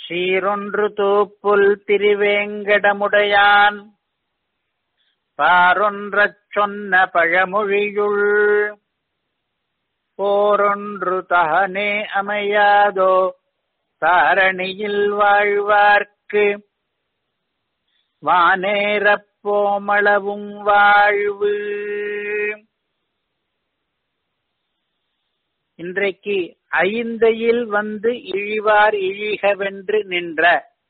சீரொன்று தூப்புல் திருவேங்கடமுடையான் பாரொன்றச் சொன்ன பழமொழியுள் போரொன்று தகனே அமையாதோ தாரணியில் வாழ்வார்க்கு வானேரப் போமளவும் வாழ்வு இன்றைக்கு ஐந்தையில் வந்து இழிவார் இழிகவென்று நின்ற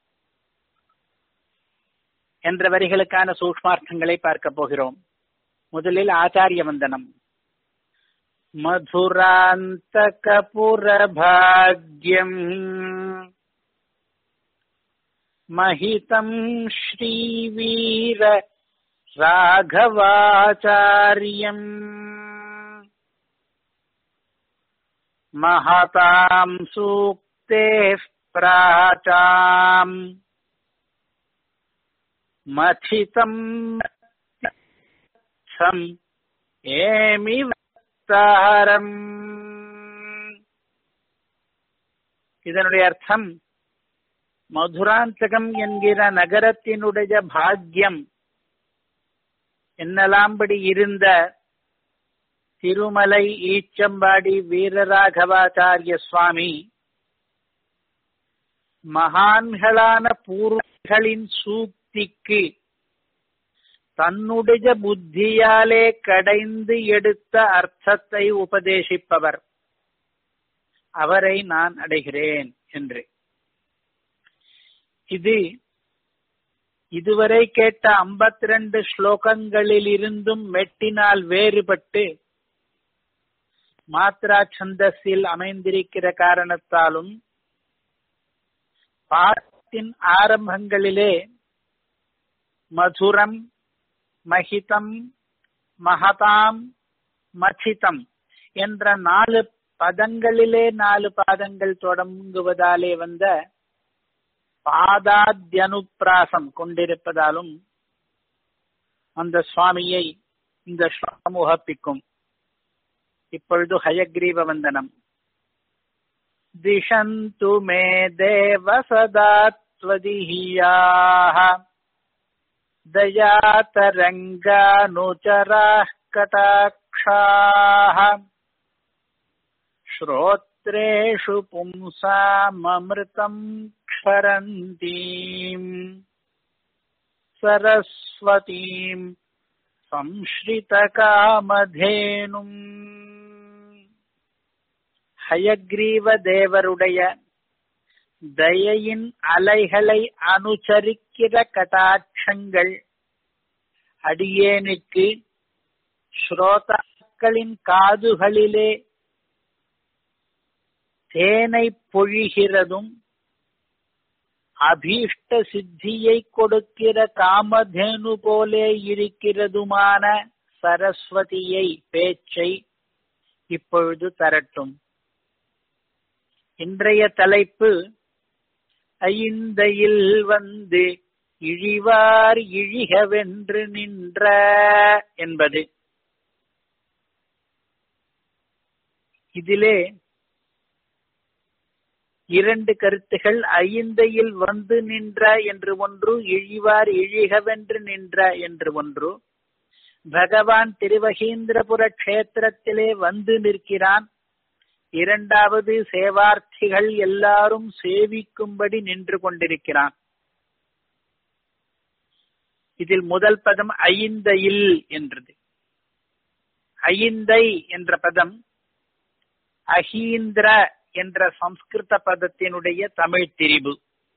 என்ற வரிகளுக்கான சூக்மார்த்தங்களை பார்க்க போகிறோம் முதலில் ஆச்சாரிய வந்தனம் மதுராந்தகபுரபாக்யம் महितम् श्रीवीर राघवाचार्यम् महताम् सूक्तेः प्राचाम् मथितम् ஏமிவத்தாரம் இதனுடைய அர்த்தம் மதுராந்தகம் என்கிற நகரத்தினுடைய பாக்கியம் என்னலாம்படி இருந்த திருமலை ஈச்சம்பாடி வீரராகவாச்சாரிய சுவாமி மகான்களான பூர்வர்களின் சூக்திக்கு தன்னுடைய புத்தியாலே கடைந்து எடுத்த அர்த்தத்தை உபதேசிப்பவர் அவரை நான் அடைகிறேன் என்று இது இதுவரை கேட்ட ஐம்பத்தி ரெண்டு ஸ்லோகங்களில் இருந்தும் மெட்டினால் வேறுபட்டு மாத்ரா சந்தஸில் அமைந்திருக்கிற காரணத்தாலும் பாட்டின் ஆரம்பங்களிலே மதுரம் மகிதம் மகதாம் மச்சிதம் என்ற நாலு பதங்களிலே நாலு பாதங்கள் தொடங்குவதாலே வந்த பாதாத்யனுப்பிராசம் கொண்டிருப்பதாலும் அந்த சுவாமியை இந்த ஸ்லோகம் உகப்பிக்கும் இப்பொழுது ஹயக்ரீவ வந்தனம் திஷந்து மே தேவ சதாத்வதிஹியாः दयातरङ्गानुचराः कटाक्षाः श्रोत्रेषु पुंसाममृतम् क्षरन्तीम् सरस्वतीम् संश्ரிதகாமதேனும் ஹயக்ரீவ தேவருடைய தயையின் அலைகளை அனுசரிக்கிற கட்டாட்சங்கள் அடியேனுக்கு ஸ்ரோதாக்களின் காதுகளிலே தேனை பொழிகிறதும் அபீஷ்ட சித்தியை கொடுக்கிற காமதேனு போலே இருக்கிறதுமான சரஸ்வதியை பேச்சை இப்பொழுது தரட்டும் இன்றைய தலைப்பு ஐந்தையில் வந்து இழிவார் இழிகவென்று நின்ற என்பது இதிலே இரண்டு கருத்துகள் ஐந்தையில் வந்து நின்ற என்று ஒன்று இழிவார் இழிகவென்று நின்ற என்று ஒன்று பகவான் திருவகீந்திரபுர கஷேத்திரத்திலே வந்து நிற்கிறான் இரண்டாவது சேவார்த்திகள் எல்லாரும் சேவிக்கும்படி நின்று கொண்டிருக்கிறான் இதில் முதல் பதம் ஐந்தையில் என்றது ஐந்தை என்ற பதம் அஹீந்திர என்ற சம்ஸ்கிருத பதத்தினுடைய தமிழ் திரிபு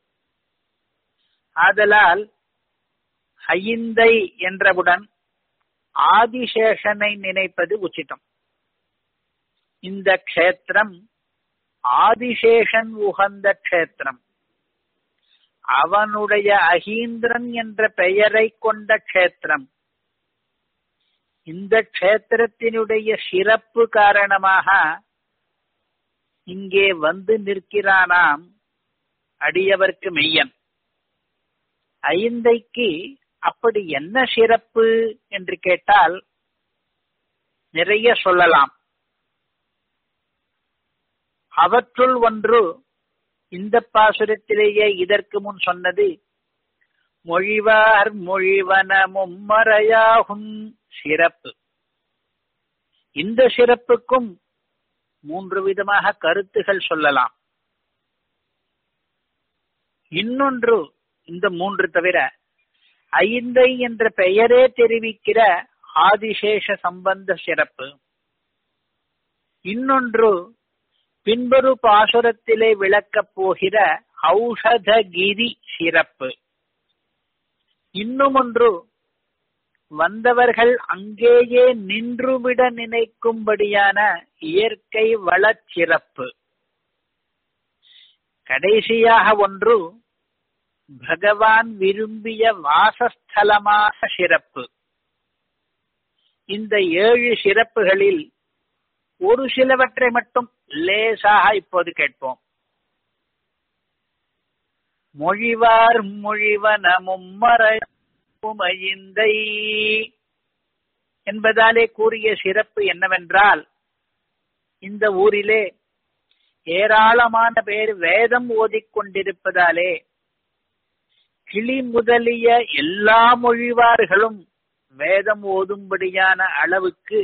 ஆதலால் ஐந்தை என்றவுடன் ஆதிசேஷனை நினைப்பது உச்சிதம் இந்த க்ஷேத்திரம் ஆதிசேஷன் உகந்த க்ஷேத்திரம் அவனுடைய அகீந்திரன் என்ற பெயரை கொண்ட க்ஷேத்திரம் இந்த க்ஷேத்திரத்தினுடைய சிறப்பு காரணமாக இங்கே வந்து நிற்கிறானாம் அடியவர்க்கு மெய்யன் ஐந்தைக்கு அப்படி என்ன சிறப்பு என்று கேட்டால் நிறைய சொல்லலாம் அவற்றுள் ஒன்று இந்த பாசுரத்திலேயே இதற்கு முன் சொன்னது மொழிவார் மொழிவன மும்மறையாகும் சிறப்பு இந்த சிறப்புக்கும் மூன்று விதமாக கருத்துகள் சொல்லலாம் இன்னொன்று இந்த மூன்று தவிர ஐந்தை என்ற பெயரே தெரிவிக்கிற ஆதிசேஷ சம்பந்த சிறப்பு இன்னொன்று பின்பொரு பாசுரத்திலே விளக்கப் போகிற ஔஷதகிரி சிறப்பு இன்னும் ஒன்று வந்தவர்கள் அங்கேயே நின்றுவிட நினைக்கும்படியான இயற்கை வளச்சிறப்பு கடைசியாக ஒன்று பகவான் விரும்பிய வாசஸ்தலமான சிறப்பு இந்த ஏழு சிறப்புகளில் ஒரு சிலவற்றை மட்டும் லேசாக இப்போது கேட்போம் மொழிவார் மொழிவன மும்மரைந்தை என்பதாலே கூறிய சிறப்பு என்னவென்றால் இந்த ஊரிலே ஏராளமான பேர் வேதம் ஓதிக்கொண்டிருப்பதாலே கிளி முதலிய எல்லா மொழிவார்களும் வேதம் ஓதும்படியான அளவுக்கு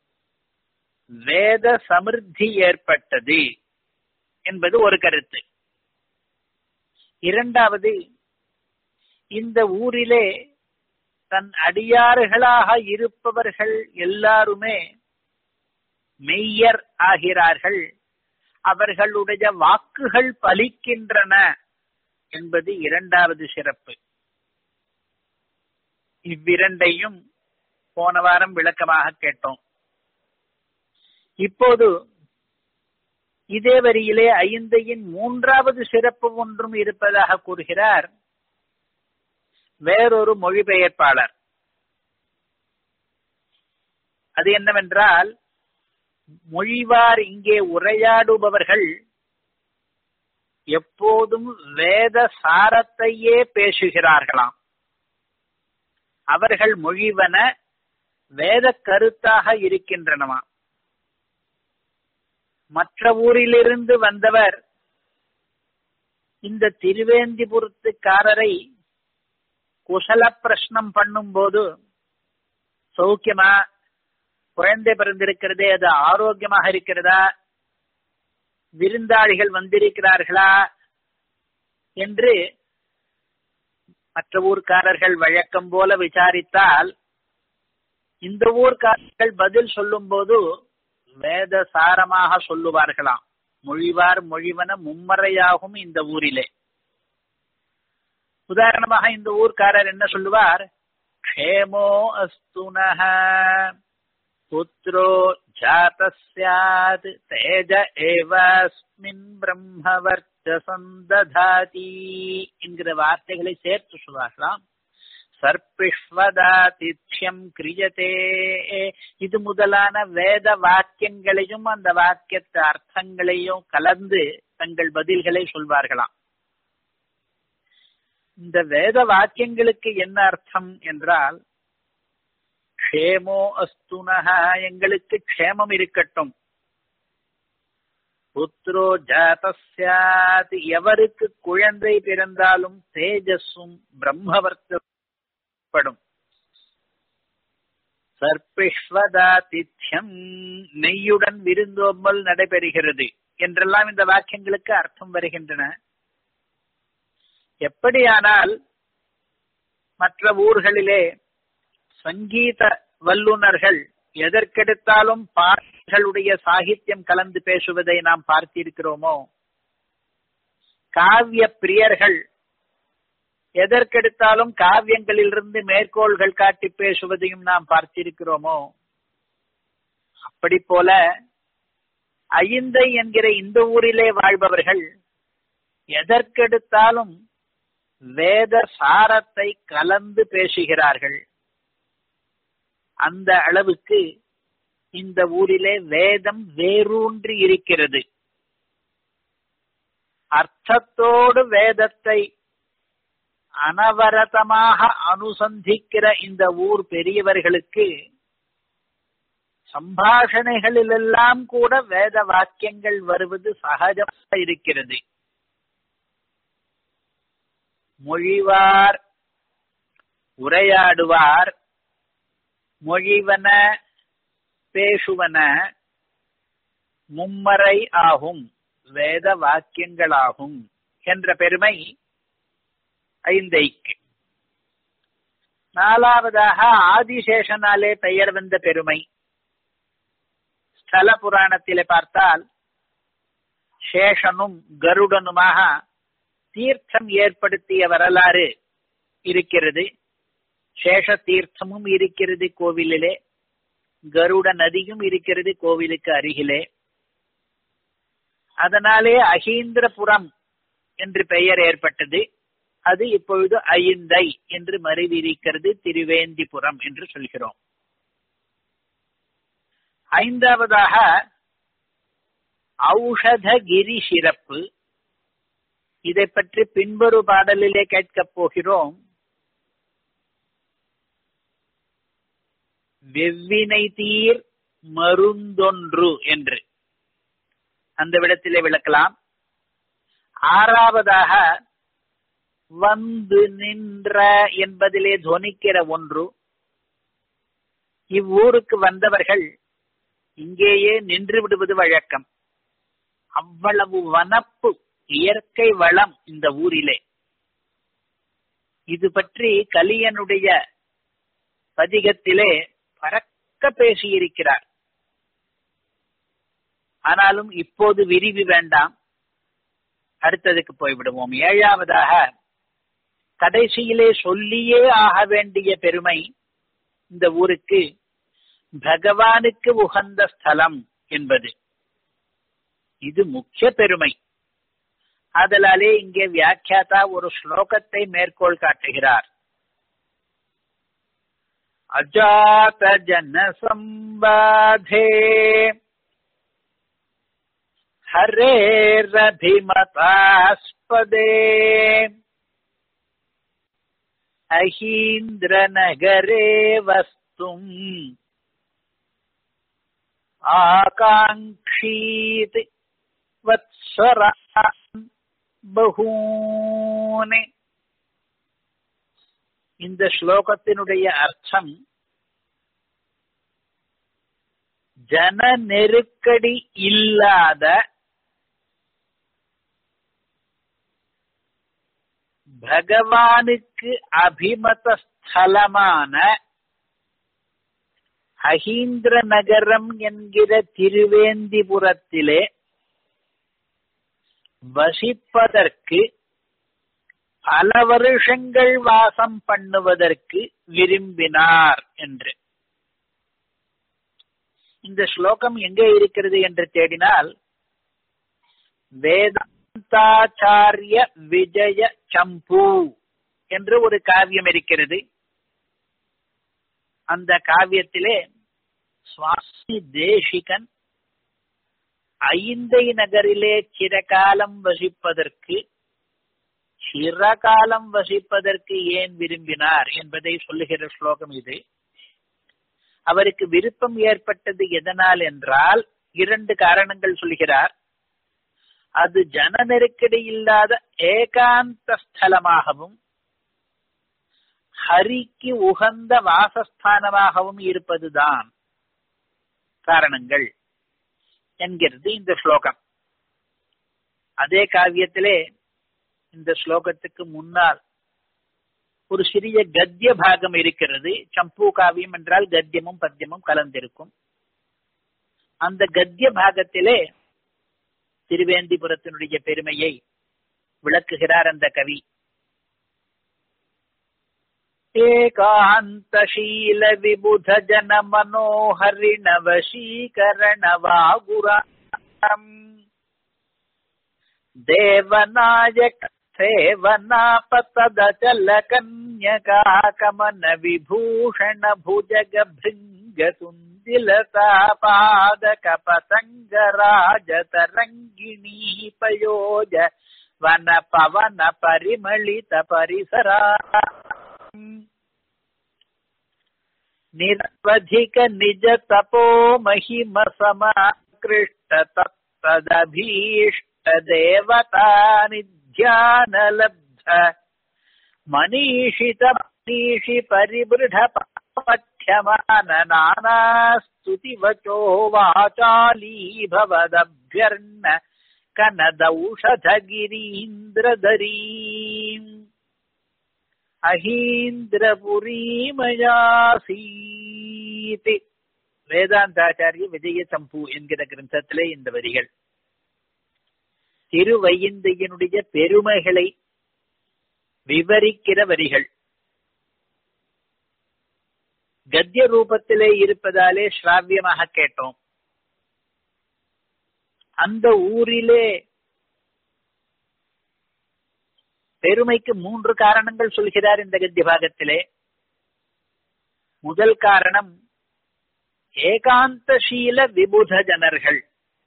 வேத சமிருத்தி ஏற்பட்டது என்பது ஒரு கருத்து இரண்டாவது இந்த ஊரிலே தன் அடியார்களாக இருப்பவர்கள் எல்லாருமே மெய்யர் ஆகிறார்கள் அவர்களுடைய வாக்குகள் பலிக்கின்றன என்பது இரண்டாவது சிறப்பு இவ்விரண்டையும் போன வாரம் விளக்கமாக கேட்டோம் இப்போது இதே வரியிலே ஐந்தையின் மூன்றாவது சிறப்பு ஒன்றும் இருப்பதாக கூறுகிறார் வேறொரு மொழிபெயர்ப்பாளர் அது என்னவென்றால் மொழிவார் இங்கே உரையாடுபவர்கள் எப்போதும் வேத சாரத்தையே பேசுகிறார்களாம் அவர்கள் மொழிவன வேத கருத்தாக இருக்கின்றனவா மற்ற ஊரிலிருந்து வந்தவர் இந்த திருவேந்திபுரத்துக்காரரை குசல பிரஷ்னம் பண்ணும் போது சௌக்கியமா குழந்தை பிறந்திருக்கிறதே அது ஆரோக்கியமாக இருக்கிறதா விருந்தாளிகள் வந்திருக்கிறார்களா என்று மற்ற ஊர்க்காரர்கள் வழக்கம் போல விசாரித்தால் இந்த ஊர்க்காரர்கள் பதில் சொல்லும் போது வேத சாரமாக சொல்லுவார்களாம் மொழிவார் மொழிவன மும்மறையாகும் இந்த ஊரிலே உதாரணமாக இந்த ஊர்க்காரர் என்ன சொல்லுவார் க்ஷேமோ அஸ்துனஹ புத்ரோ ஜாதஸ்யாத் தேஜ ஏவஸ்மின் பிரம்மவர்ச்சசம் ததாதி என்கிற வார்த்தைகளை சேர்த்து சொல்வார்களாம் சர்பிஷ்வதாதித்யம் கிரியதே இது முதலான வேத வாக்கியங்களையும் அந்த வாக்கியத்து அர்த்தங்களையும் கலந்து தங்கள் பதில்களை சொல்வார்களாம் இந்த வேத வாக்கியங்களுக்கு என்ன அர்த்தம் என்றால் க்ஷேமோ அஸ்துனஹ எங்களுக்கு க்ஷேமம் இருக்கட்டும் புத்ரோ ஜாதஸ்யாத் எவருக்கு குழந்தை பிறந்தாலும் தேஜஸும் பிரம்மவர்த்தப்படும் சர்பிஷ்வதாதித்யம் நெய்யுடன் விருந்தோம்பல் நடைபெறுகிறது என்றெல்லாம் இந்த வாக்கியங்களுக்கு அர்த்தம் வருகின்றன எப்படியானால் மற்ற ஊர்களிலே சங்கீத வல்லுநர்கள் எதற்கெடுத்தாலும் பாடல்களுடைய சாகித்யம் கலந்து பேசுவதை நாம் பார்த்திருக்கிறோமோ காவிய பிரியர்கள் எதற்கெடுத்தாலும் காவியங்களிலிருந்து மேற்கோள்கள் காட்டி பேசுவதையும் நாம் பார்த்திருக்கிறோமோ அப்படி போல ஐந்தை என்கிற இந்த ஊரிலே வாழ்பவர்கள் எதற்கெடுத்தாலும் வேத சாரத்தை கலந்து பேசுகிறார்கள் அந்த அளவுக்கு இந்த ஊரிலே வேதம் வேரூன்றி இருக்கிறது அர்த்தத்தோடு வேதத்தை அனவரதமாக அனுசந்திக்கிற இந்த ஊர் பெரியவர்களுக்கு சம்பாஷணைகளிலெல்லாம் கூட வேத வாக்கியங்கள் வருவது சகஜமாக இருக்கிறது மொழிவார் உரையாடுவார் மொழிவன பேசுவன மும்மறை ஆகும் வேத வாக்கியங்களாகும் என்ற பெருமை ஐந்தைக்கு நாலாவதாக ஆதிசேஷனாலே பெயர் வந்த பெருமை ஸ்தல புராணத்திலே பார்த்தால் சேஷனும் கருடனுமாக தீர்த்தம் ஏற்படுத்திய வரலாறு இருக்கிறது சேஷ தீர்த்தமும் இருக்கிறது கோவிலிலே கருட நதியும் இருக்கிறது கோவிலுக்கு அருகிலே அதனாலே அகீந்திரபுரம் என்று பெயர் ஏற்பட்டது அது இப்பொழுது ஐந்தை என்று மறுவிரிக்கிறது திருவேந்திபுரம் என்று சொல்கிறோம் ஐந்தாவதாக ஔஷதகிரி சிறப்பு இதை பற்றி பின்பொரு பாடலிலே கேட்கப் போகிறோம் வெவ்வினை தீர் மருந்தொன்று என்று அந்த விடத்திலே விளக்கலாம் ஆறாவதாக வந்து நின்ற என்பதிலே துவனிக்கிற ஒன்று இவ்வூருக்கு வந்தவர்கள் இங்கேயே நின்று விடுவது வழக்கம் அவ்வளவு வனப்பு இயற்கை வளம் இந்த ஊரிலே இது பற்றி கலியனுடைய பதிகத்திலே பறக்க பேசியிருக்கிறார் ஆனாலும் இப்போது விரிவு வேண்டாம் அடுத்ததுக்கு போய்விடுவோம் ஏழாவதாக கடைசியிலே சொல்லியே ஆக வேண்டிய பெருமை இந்த ஊருக்கு பகவானுக்கு உகந்த ஸ்தலம் என்பது இது முக்கிய பெருமை அதலாலே இங்கே வியாக்கியாதா ஒரு ஸ்லோகத்தை மேற்கோள் காட்டுகிறார் அஜாத ஜன சம்பாதே हरेरभिमतास्पदे अहीन्द्रनगरे वस्तुम् आकाङ्क्षीत् वत्सरान् பகூனே இந்த ஸ்லோகத்தினுடைய அர்த்தம் ஜன நெருக்கடி இல்லாத பகவானுக்கு அபிமத ஸ்தலமான அகீந்திர நகரம் என்கிற திருவேந்திபுரத்திலே வசிப்பதற்கு பல வருஷங்கள் வாசம் பண்ணுவதற்கு விரும்பினார் என்று இந்த ஸ்லோகம் எங்கே இருக்கிறது என்று தேடினால் வேதாந்தாச்சாரிய விஜய சம்பு என்று ஒரு காவியம் இருக்கிறது அந்த காவியத்திலே சுவாமி தேசிகன் ஐந்தை நகரிலே சிறகாலம் வசிப்பதற்கு சிறகாலம் வசிப்பதற்கு ஏன் விரும்பினார் என்பதை சொல்லுகிற ஸ்லோகம் இது அவருக்கு விருப்பம் ஏற்பட்டது எதனால் என்றால் இரண்டு காரணங்கள் சொல்கிறார் அது ஜன நெருக்கடி இல்லாத ஏகாந்த ஸ்தலமாகவும் ஹரிக்கு உகந்த வாசஸ்தானமாகவும் இருப்பதுதான் காரணங்கள் என்கிறது இந்த ஸ்லோகம் அதே காவியத்திலே இந்த ஸ்லோகத்துக்கு முன்னால் ஒரு சிறிய கத்திய பாகம் இருக்கிறது சம்பு காவியம் என்றால் கத்தியமும் பத்தியமும் கலந்திருக்கும் அந்த கத்திய பாகத்திலே திருவேந்திபுரத்தினுடைய பெருமையை விளக்குகிறார் அந்த கவி ஏகாந்தசீல விபுத ஜன மனோஹரிண வசீகரண வாகுரம் தேவநாயக சேவனாபதல கன்யகாகமன விபூஷண புஜக பிருங்க சுந்திலதா பாதக பதங்கராஜ தரங்கிணி பயோஜ வன பவன பரிமளித பரிசரா நிரவதிக நிஜ தபோ மகிம சமாகிருஷ்ட தத்ததபீஷ்ட தேவதா நித்யானலப்த மனிஷித மனிஷி பரிபிருட பட்யமான நானாஸ்துதி வச்சோ வாசாலீ பவதபியர்ண கனதௌஷதகிரீந்திரதரீம் அஹீந்திரபுரீமயாசீதி வேதாந்தாச்சாரிய விஜய சம்பு என்கிற கிரந்தத்திலே இந்த வரிகள் திருவையந்தையனுடைய பெருமைகளை விவரிக்கிற வரிகள் கத்திய ரூபத்திலே இருப்பதாலே ஸ்ராவியமாக கேட்டோம் அந்த ஊரிலே பெருமைக்கு மூன்று காரணங்கள் சொல்கிறார் இந்த கத்திய பாகத்திலே முதல் காரணம் ஏகாந்தசீல விபுத ஜனர்கள்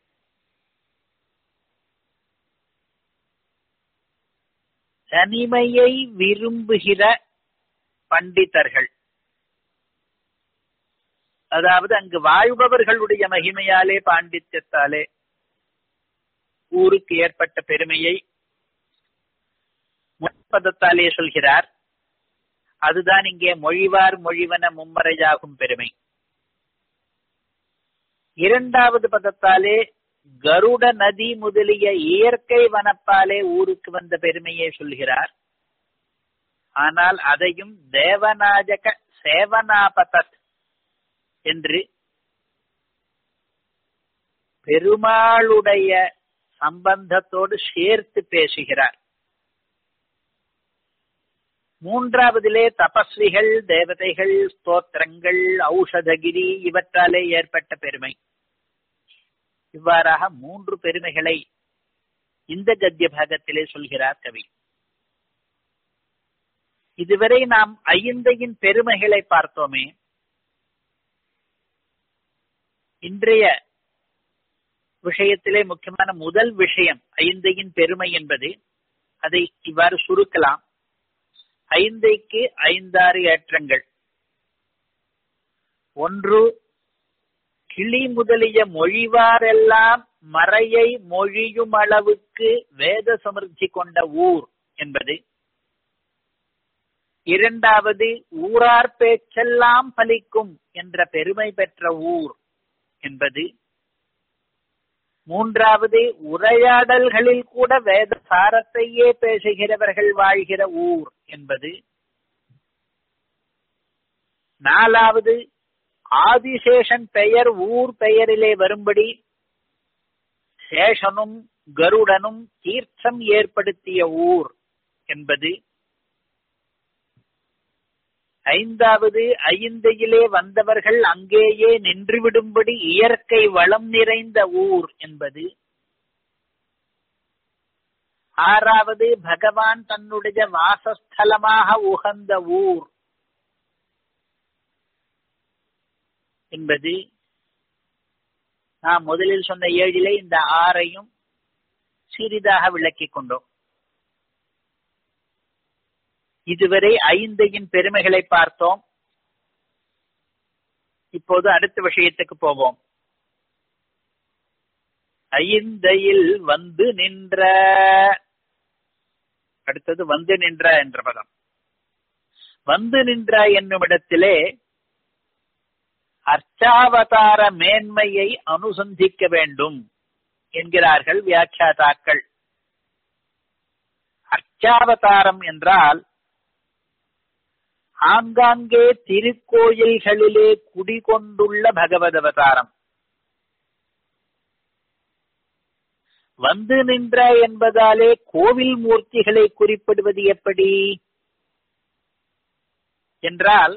தனிமையை விரும்புகிற பண்டிதர்கள் அதாவது அங்கு வாழ்பவர்களுடைய மகிமையாலே பாண்டித்யத்தாலே ஊருக்கு ஏற்பட்ட பெருமையை முன்பதத்தாலே சொல்கிறார் அதுதான் இங்கே மொழிவார் மொழிவன மும்மறையாகும் பெருமை இரண்டாவது பதத்தாலே கருட நதி முதலிய இயற்கை வனப்பாலே ஊருக்கு வந்த பெருமையை சொல்கிறார் ஆனால் அதையும் தேவநாஜக சேவனாபதத் என்று பெருமாளுடைய சம்பந்தத்தோடு சேர்த்து பேசுகிறார் மூன்றாவதிலே தபஸ்விகள் தேவதைகள் ஸ்தோத்திரங்கள் ஔஷதகிரி இவற்றாலே ஏற்பட்ட பெருமை இவ்வாறாக மூன்று பெருமைகளை இந்த கத்திய பாகத்திலே சொல்கிறார் கவி இதுவரை நாம் ஐந்தையின் பெருமைகளை பார்த்தோமே இன்றைய விஷயத்திலே முக்கியமான முதல் விஷயம் ஐந்தையின் பெருமை என்பது அதை இவ்வாறு சுருக்கலாம் ஐந்தைக்கு ஐந்தாறு ஏற்றங்கள் ஒன்று கிளி முதலிய மொழிவாரெல்லாம் மறையை மொழியும் அளவுக்கு வேத சமிருத்தி கொண்ட ஊர் என்பது இரண்டாவது ஊரார் பேச்செல்லாம் பலிக்கும் என்ற பெருமை பெற்ற ஊர் என்பது மூன்றாவது உரையாடல்களில் கூட வேத சாரத்தையே பேசுகிறவர்கள் வாழ்கிற ஊர் என்பது நாலாவது ஆதிசேஷன் பெயர் ஊர் பெயரிலே வரும்படி சேஷனும் கருடனும் தீர்த்தம் ஏற்படுத்திய ஊர் என்பது ஐந்தாவது ஐந்தையிலே வந்தவர்கள் அங்கேயே நின்றுவிடும்படி இயற்கை வளம் நிறைந்த ஊர் என்பது ஆறாவது பகவான் தன்னுடைய வாசஸ்தலமாக உகந்த ஊர் என்பது நாம் முதலில் சொன்ன ஏழிலே இந்த ஆறையும் சிறிதாக விளக்கிக் கொண்டோம் இதுவரை ஐந்தையின் பெருமைகளை பார்த்தோம் இப்போது அடுத்த விஷயத்துக்கு போவோம் ஐந்தையில் வந்து நின்ற அடுத்தது வந்து நின்ற என்ற பதம் வந்து நின்ற என்னும் இடத்திலே அர்ச்சாவதார மேன்மையை அனுசந்திக்க வேண்டும் என்கிறார்கள் வியாக்கியாதாக்கள் அர்ச்சாவதாரம் என்றால் ஆங்காங்கே திருக்கோயில்களிலே குடிகொண்டுள்ள பகவத் அவதாரம் வந்து நின்ற என்பதாலே கோவில் மூர்த்திகளை குறிப்பிடுவது எப்படி என்றால்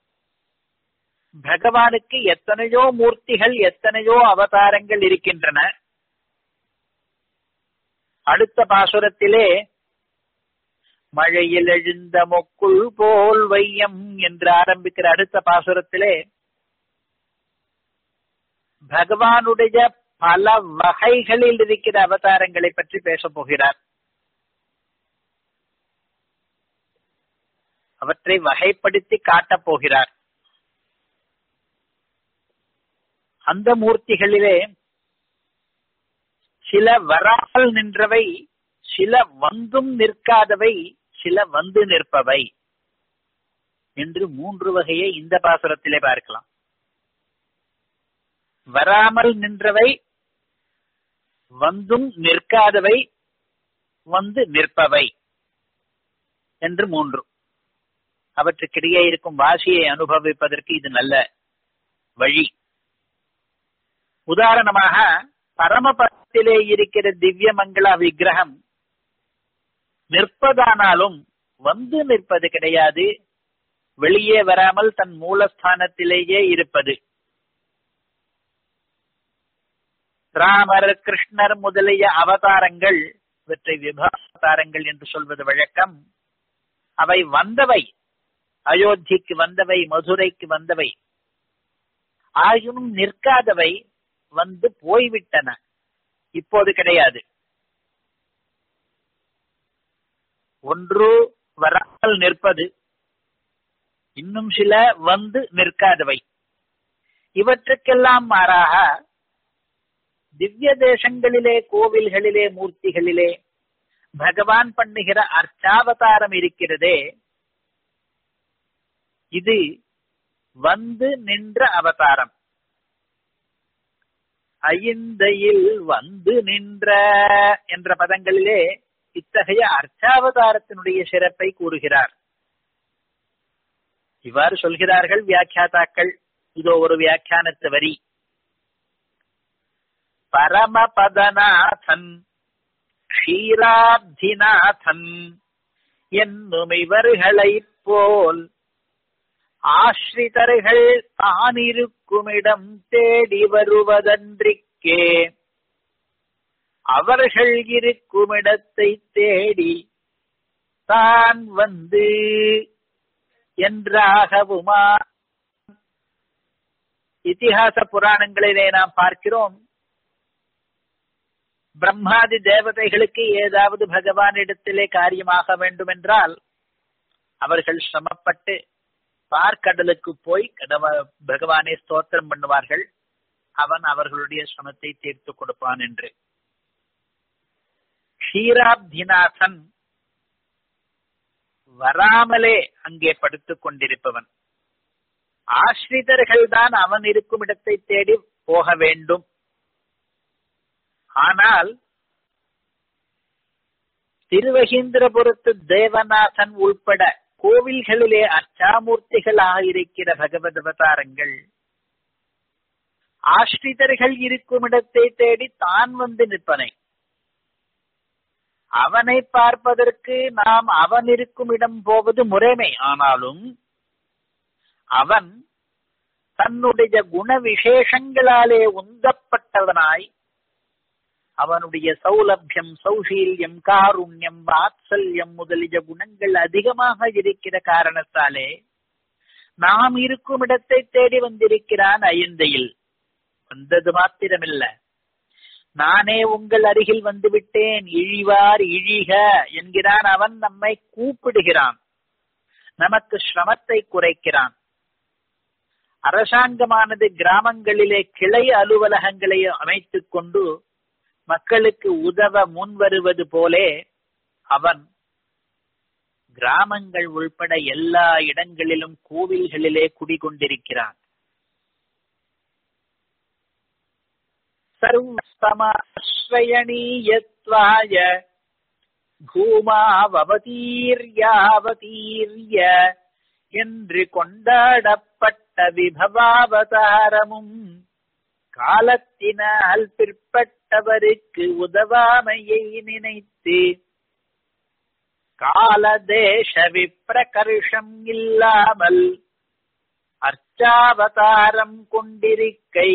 பகவானுக்கு எத்தனையோ மூர்த்திகள் எத்தனையோ அவதாரங்கள் இருக்கின்றன அடுத்த பாசுரத்திலே மழையில் எழுந்த மொக்குள் போல் வையம் என்று ஆரம்பிக்கிற அடுத்த பாசுரத்திலே பகவானுடைய பல வகைகளில் இருக்கிற அவதாரங்களை பற்றி பேசப் போகிறார் அவற்றை வகைப்படுத்தி காட்டப் போகிறார் அந்த மூர்த்திகளிலே சில வராமல் நின்றவை சில வந்தும் நிற்காதவை சில வந்து நிற்பவை என்று மூன்று வகையை இந்த பாசுரத்திலே பார்க்கலாம் வராமல் நின்றவை வந்தும் நிற்காதவை வந்து நிற்பவை என்று மூன்று அவற்றுக்கிடையே இருக்கும் வாசியை அனுபவிப்பதற்கு இது நல்ல வழி உதாரணமாக பரமபதத்திலே இருக்கிற திவ்ய மங்கள விக்கிரகம் நிற்பதானாலும் வந்து நிற்பது கிடையாது வெளியே வராமல் தன் மூலஸ்தானத்திலேயே இருப்பது ராமர் கிருஷ்ணர் முதலிய அவதாரங்கள் இவற்றை விபாவதாரங்கள் என்று சொல்வது வழக்கம் அவை வந்தவை அயோத்திக்கு வந்தவை மதுரைக்கு வந்தவை ஆயினும் நிற்காதவை வந்து போய்விட்டன இப்போது கிடையாது ஒன்று வராமல் நிற்பது இன்னும் சில வந்து நிற்காதவை இவற்றுக்கெல்லாம் மாறாக திவ்ய தேசங்களிலே கோவில்களிலே மூர்த்திகளிலே பகவான் பண்ணுகிற அர்ச்சாவதாரம் இருக்கிறதே இது வந்து நின்ற அவதாரம் ஐந்தையில் வந்து நின்ற என்ற பதங்களிலே இத்தகைய அர்ச்சாவதாரத்தினுடைய சிறப்பை கூறுகிறார் இவ்வாறு சொல்கிறார்கள் வியாக்கியாதாக்கள் இதோ ஒரு வியாக்கியானத்து வரி பரமபதநாதன் க்ஷீராப்திநாதன் என்னும் இவர்களைப் போல் ஆஸ்ரிதர்கள் தானிருக்குமிடம் தேடி வருவதன்றிக்கே அவர்கள் இருக்குமிடத்தை தேடி தான் வந்து என்றாகவுமா இத்திஹாச புராணங்களிலே நாம் பார்க்கிறோம் பிரம்மாதி தேவதைகளுக்கு ஏதாவது பகவானிடத்திலே காரியமாக வேண்டும் என்றால் அவர்கள் சிரமப்பட்டு பார்க்கடலுக்கு போய் கடவ பகவானை ஸ்தோத்திரம் பண்ணுவார்கள் அவன் அவர்களுடைய சிரமத்தை தீர்த்து கொடுப்பான் என்று க்ஷீராப்திநாதன் வராமலே அங்கே படுத்துக் கொண்டிருப்பவன் ஆஸ்ரிதர்கள் தான் அவன் இருக்கும் இடத்தை தேடி போக வேண்டும் ஆனால் திருவகீந்திரபுரத்து தேவநாதன் உள்பட கோவில்களிலே அச்சாமூர்த்திகளாக இருக்கிற பகவத் அவதாரங்கள் ஆஸ்ரிதர்கள் இருக்கும் இடத்தை தேடி தான் வந்து நிற்பனை அவனை பார்ப்பதற்கு நாம் அவன் இருக்கும் இடம் போவது முறைமை ஆனாலும் அவன் தன்னுடைய குண விசேஷங்களாலே உந்தப்பட்டவனாய் அவனுடைய சௌலபியம் சௌசீல்யம் காருண்யம் வாத்சல்யம் முதலிய குணங்கள் அதிகமாக இருக்கிற காரணத்தாலே நாம் இருக்கும் இடத்தை தேடி வந்திருக்கிறான் அயந்தையில் வந்தது மாத்திரமில்ல நானே உங்கள் அருகில் வந்துவிட்டேன் இழிவார் இழிக என்கிறான் அவன் நம்மை கூப்பிடுகிறான் நமக்கு சிரமத்தை குறைக்கிறான் அரசாங்கமானது கிராமங்களிலே கிளை அலுவலகங்களை அமைத்துக் கொண்டு மக்களுக்கு உதவ முன் வருவது போலே அவன் கிராமங்கள் உள்பட எல்லா இடங்களிலும் கோவில்களிலே குடிகொண்டிருக்கிறான் சர்வஸ்தமாஸ்ரயணீயத்வாய பூமாவதீர்யாவதீர்ய என்று கொண்டாடப்பட்ட விபவாவதாரமும் காலத்தினால் பிற்பட்டவருக்கு உதவாமையை நினைத்து காலதேச விப்ரகர்ஷம் இல்லாமல் அர்ச்சாவதாரம் கொண்டிருக்கை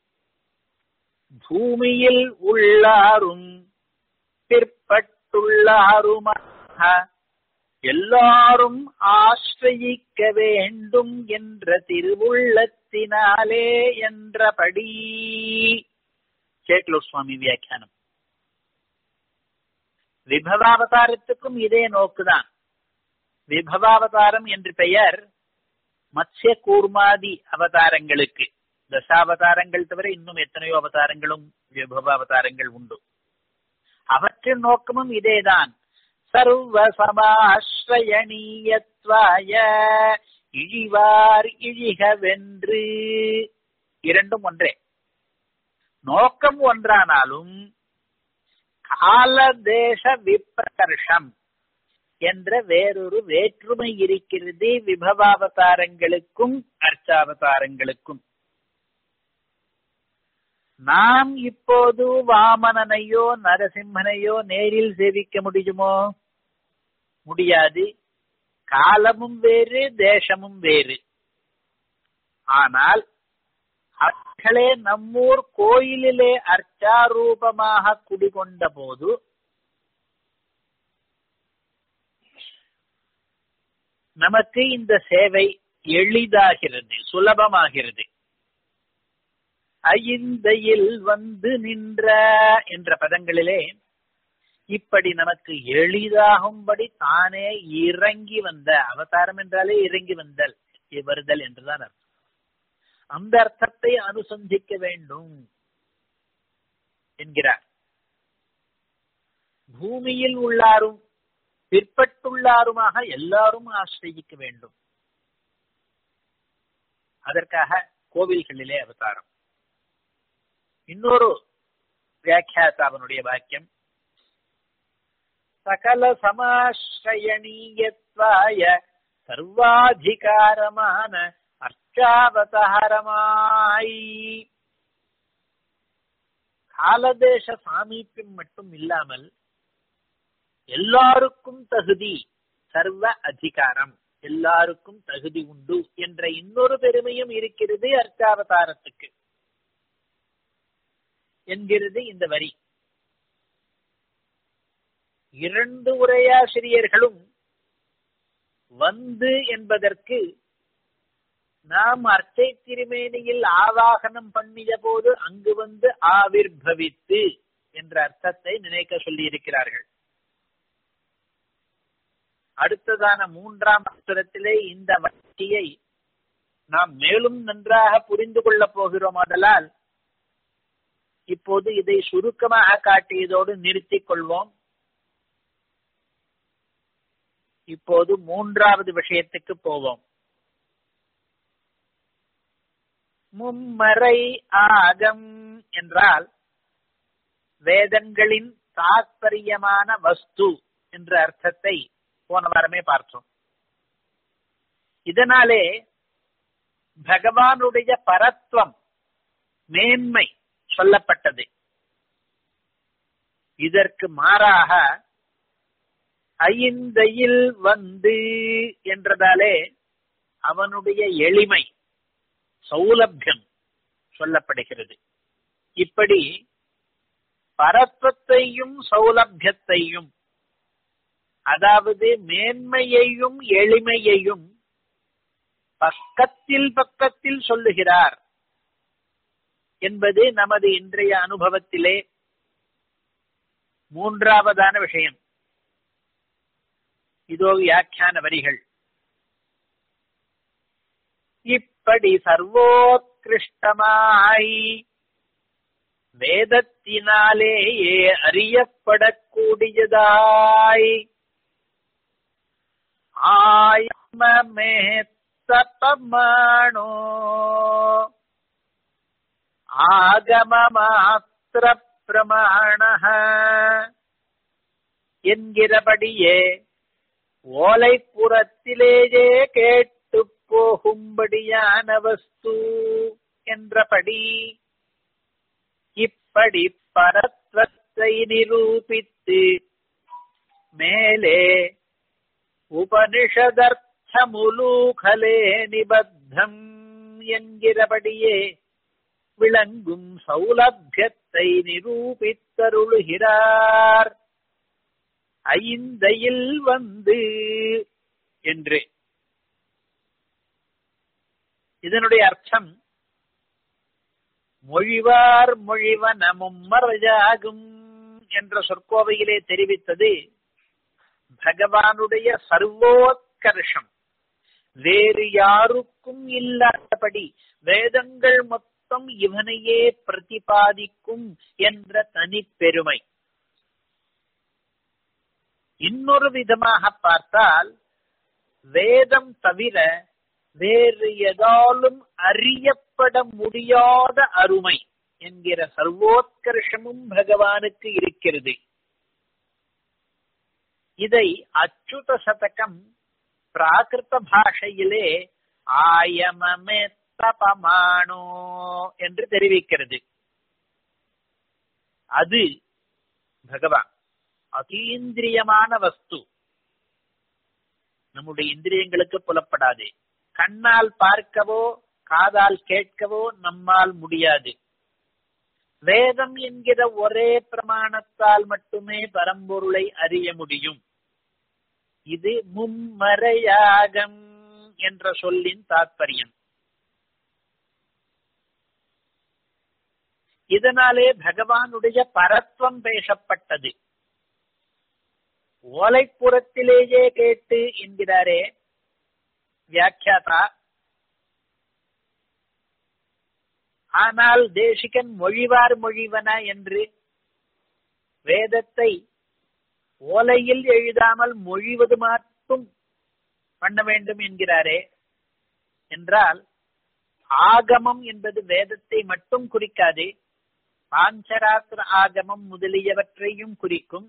பூமியில் உள்ளாரும் பிற்பட்டுள்ளாருமாக எல்லாரும் ஆசிரயிக்க வேண்டும் என்ற திருவுள்ளத்தினாலே என்றபடி சேட்லோ சுவாமி வியாக்கியானம் விபவாவதாரத்துக்கும் இதே நோக்குதான் விபவாவதாரம் என்று பெயர் மத்ய கூர்மாதி அவதாரங்களுக்கு தசாவதாரங்கள் தவிர இன்னும் எத்தனையோ அவதாரங்களும் விபவ அவதாரங்கள் உண்டு அவற்றின் நோக்கமும் இதேதான் சர்வசமாஸ்ரயணீயத்வாய இழிவார் இழிகவென்று இரண்டும் ஒன்றே நோக்கம் ஒன்றானாலும் கால தேச விப்ரகர்ஷம் என்ற வேறொரு வேற்றுமை இருக்கிறது விபவாவதாரங்களுக்கும் அர்ச்சாவதாரங்களுக்கும் நாம் இப்போது வாமனனையோ நரசிம்மனையோ நேரில் சேவிக்க முடியுமோ முடியாது காலமும் வேறு தேசமும் வேறு ஆனால் அவர்களே நம்மூர் கோயிலிலே அர்ச்சாரூபமாக குடிகொண்ட போது நமக்கு இந்த சேவை எளிதாகிறது சுலபமாகிறது ஐந்தையில் வந்து நின்ற என்ற பதங்களிலே இப்படி நமக்கு எளிதாகும்படி தானே இறங்கி வந்த அவதாரம் என்றாலே இறங்கி வந்தல் வருதல் என்றுதான் அர்த்தம் அந்த அர்த்தத்தை அனுசந்திக்க வேண்டும் என்கிறார் பூமியில் உள்ளாரும் பிற்பட்டுள்ளாருமாக எல்லாரும் ஆசிரியிக்க வேண்டும் அதற்காக கோவில்களிலே அவதாரம் இன்னொரு வியாக்கியாதாவனுடைய வாக்கியம் சகல சமாஸ்ரயணீயத்வாய சர்வாதிகாரமான அர்ச்சாவதாரமாய் காலதேச சாமீப்பியம் மட்டும் இல்லாமல் எல்லாருக்கும் தகுதி சர்வ அதிகாரம் எல்லாருக்கும் தகுதி உண்டு என்ற இன்னொரு பெருமையும் இருக்கிறது அர்ச்சாவதாரத்துக்கு என்கிறது இந்த வரி இரண்டு உரையாசிரியர்களும் வந்து என்பதற்கு நாம் அர்ச்சை திருமேனியில் ஆவாகனம் பண்ணிய போது அங்கு வந்து ஆவிர்பவித்து என்ற அர்த்தத்தை நினைக்க சொல்லி இருக்கிறார்கள் அடுத்ததான மூன்றாம் அசுரத்திலே இந்த வட்டியை நாம் மேலும் நன்றாக புரிந்து கொள்ளப் போகிறோம் ஆதலால் இப்போது இதை சுருக்கமாக காட்டியதோடு நிறுத்திக் கொள்வோம் இப்போது மூன்றாவது விஷயத்துக்கு போவோம் மும்மறை ஆகம் என்றால் வேதங்களின் தாத்பரியமான வஸ்து என்ற அர்த்தத்தை போன வாரமே பார்த்தோம் இதனாலே பகவானுடைய பரத்வம் மேன்மை சொல்லப்பட்டது இதற்கு மாறாக ஐந்தையில் வந்து என்றதாலே அவனுடைய எளிமை சௌலபியம் சொல்லப்படுகிறது இப்படி பரத்வத்தையும் சௌலபியத்தையும் அதாவது மேன்மையையும் எளிமையையும் பக்கத்தில் பக்கத்தில் சொல்லுகிறார் என்பது நமது இன்றைய அனுபவத்திலே மூன்றாவதான விஷயம் இதோ வியாக்கியான வரிகள் இப்படி சர்வோத்கிருஷ்டமாய் வேதத்தினாலேயே அறியப்படக்கூடியதாய் ஆயமமே தபமானோ ஆகமமாத்திர பிரமாண என்கிறபடியே ஓலைப்புறத்திலேயே கேட்டு போகும்படியான வஸ்து என்றபடி இப்படி பரத்வத்தை நிரூபித்து மேலே உபனிஷதர்த்தமுலூகலே நிபத்தம் என்கிறபடியே விளங்கும் சௌலபியத்தை நிரூபித்தருளுகிறார் ஐந்தையில் வந்து என்று இதனுடைய அர்த்தம் மொழிவார் மொழிவன மும்மரஜாகும் என்ற சொற்கோவையிலே தெரிவித்தது பகவானுடைய சர்வோத்கர்ஷம் வேறு யாருக்கும் இல்லாதபடி வேதங்கள் மொத்தம் இவனையே பிரதிபாதிக்கும் என்ற தனிப்பெருமை இன்னொரு விதமாக பார்த்தால் வேதம் தவிர வேறு எதாலும் அறியப்பட முடியாத அருமை என்கிற சர்வோத்கர்ஷமும் பகவானுக்கு இருக்கிறது இதை அச்சுத சதகம் பிராகிருத பாஷையிலே ஆயமமே தபமானோ என்று தெரிவிக்கிறது அது பகவான் அதீந்திரியமான வஸ்து நம்முடைய இந்திரியங்களுக்கு புலப்படாது கண்ணால் பார்க்கவோ காதால் கேட்கவோ நம்மால் முடியாது வேதம் என்கிற ஒரே பிரமாணத்தால் மட்டுமே பரம்பொருளை அறிய முடியும் இது மும்மறையாகம் என்ற சொல்லின் தாற்பயம் இதனாலே பகவானுடைய பரத்வம் பேசப்பட்டது ஓலைப்புறத்திலேயே கேட்டு என்கிறாரே வியாக்கியாதா ஆனால் தேசிகன் மொழிவார் மொழிவன என்று வேதத்தை ஓலையில் எழுதாமல் மொழிவது மட்டும் பண்ண வேண்டும் என்கிறாரே என்றால் ஆகமம் என்பது வேதத்தை மட்டும் குறிக்காது பாஞ்சராத்திர ஆகமம் முதலியவற்றையும் குறிக்கும்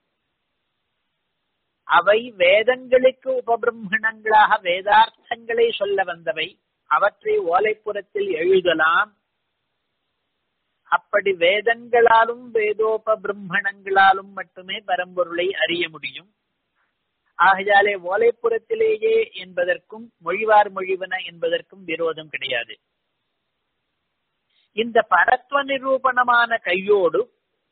அவை வேதங்களுக்கு உபபிரம்மணங்களாக வேதார்த்தங்களை சொல்ல வந்தவை அவற்றை ஓலைப்புறத்தில் எழுதலாம் அப்படி வேதங்களாலும் வேதோப பிரம்மணங்களாலும் மட்டுமே பரம்பொருளை அறிய முடியும் ஆகையாலே ஓலைப்புறத்திலேயே என்பதற்கும் மொழிவார் மொழிவன என்பதற்கும் விரோதம் கிடையாது இந்த பரத்வ நிரூபணமான கையோடு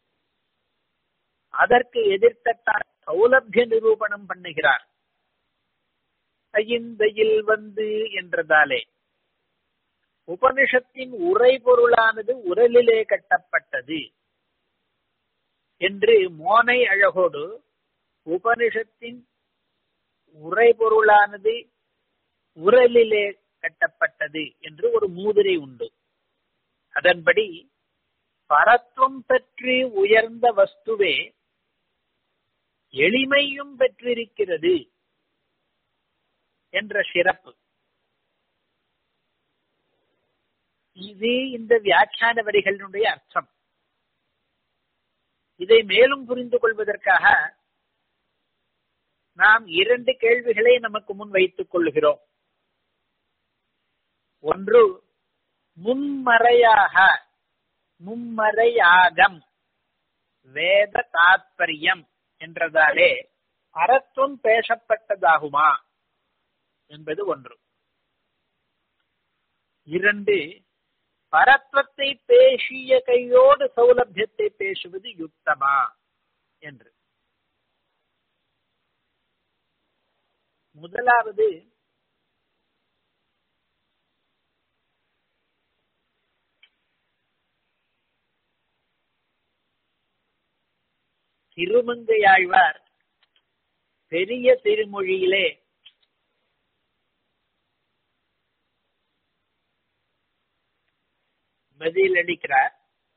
அதற்கு எதிர்த்தட்டான சௌலபிய நிரூபணம் பண்ணுகிறார் ஐந்தையில் வந்து என்றதாலே உபனிஷத்தின் உரை பொருளானது உரலிலே கட்டப்பட்டது என்று மோனை அழகோடு உபனிஷத்தின் உரை பொருளானது உரலிலே கட்டப்பட்டது என்று ஒரு மூதிரை உண்டு அதன்படி பரத்துவம் பற்றி உயர்ந்த வஸ்துவே எளிமையும் பெற்றிருக்கிறது என்ற சிறப்பு இது இந்த வியாக்கியான வரிகளினுடைய அர்த்தம் இதை மேலும் புரிந்து கொள்வதற்காக நாம் இரண்டு கேள்விகளை நமக்கு முன் வைத்துக் கொள்கிறோம் ஒன்று மும்மறையாக மும்மறையாகம் வேத தாத்பரியம் என்றதாலே அறத்துவம் பேசப்பட்டதாகுமா என்பது ஒன்று இரண்டு பரத்வத்தை பேசிய கையோடு சௌலபியத்தை பேசுவது யுக்தமா என்று முதலாவது திருமங்கையாழ்வார் பெரிய திருமொழியிலே பதில் அளிக்கிறார்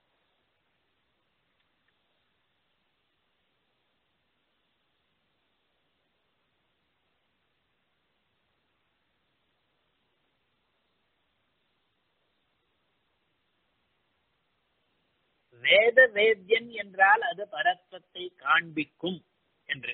வேத வேத்யன் என்றால் அது பரத்வத்தை காண்பிக்கும் என்று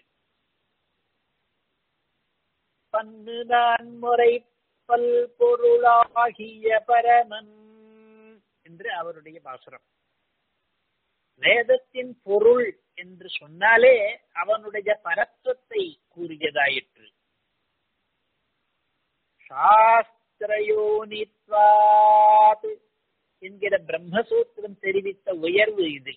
பன்னுதான் முறை பல் பொருளாகிய பரமன் என்று அவருடைய பாசுரம் வேதத்தின் பொருள் என்று சொன்னாலே அவனுடைய பரத்வத்தை கூறியதாயிற்று சாஸ்திரயோனித்வாத் என்கிற பிரம்மசூத்திரம் தெரிவித்த உயர்வு இது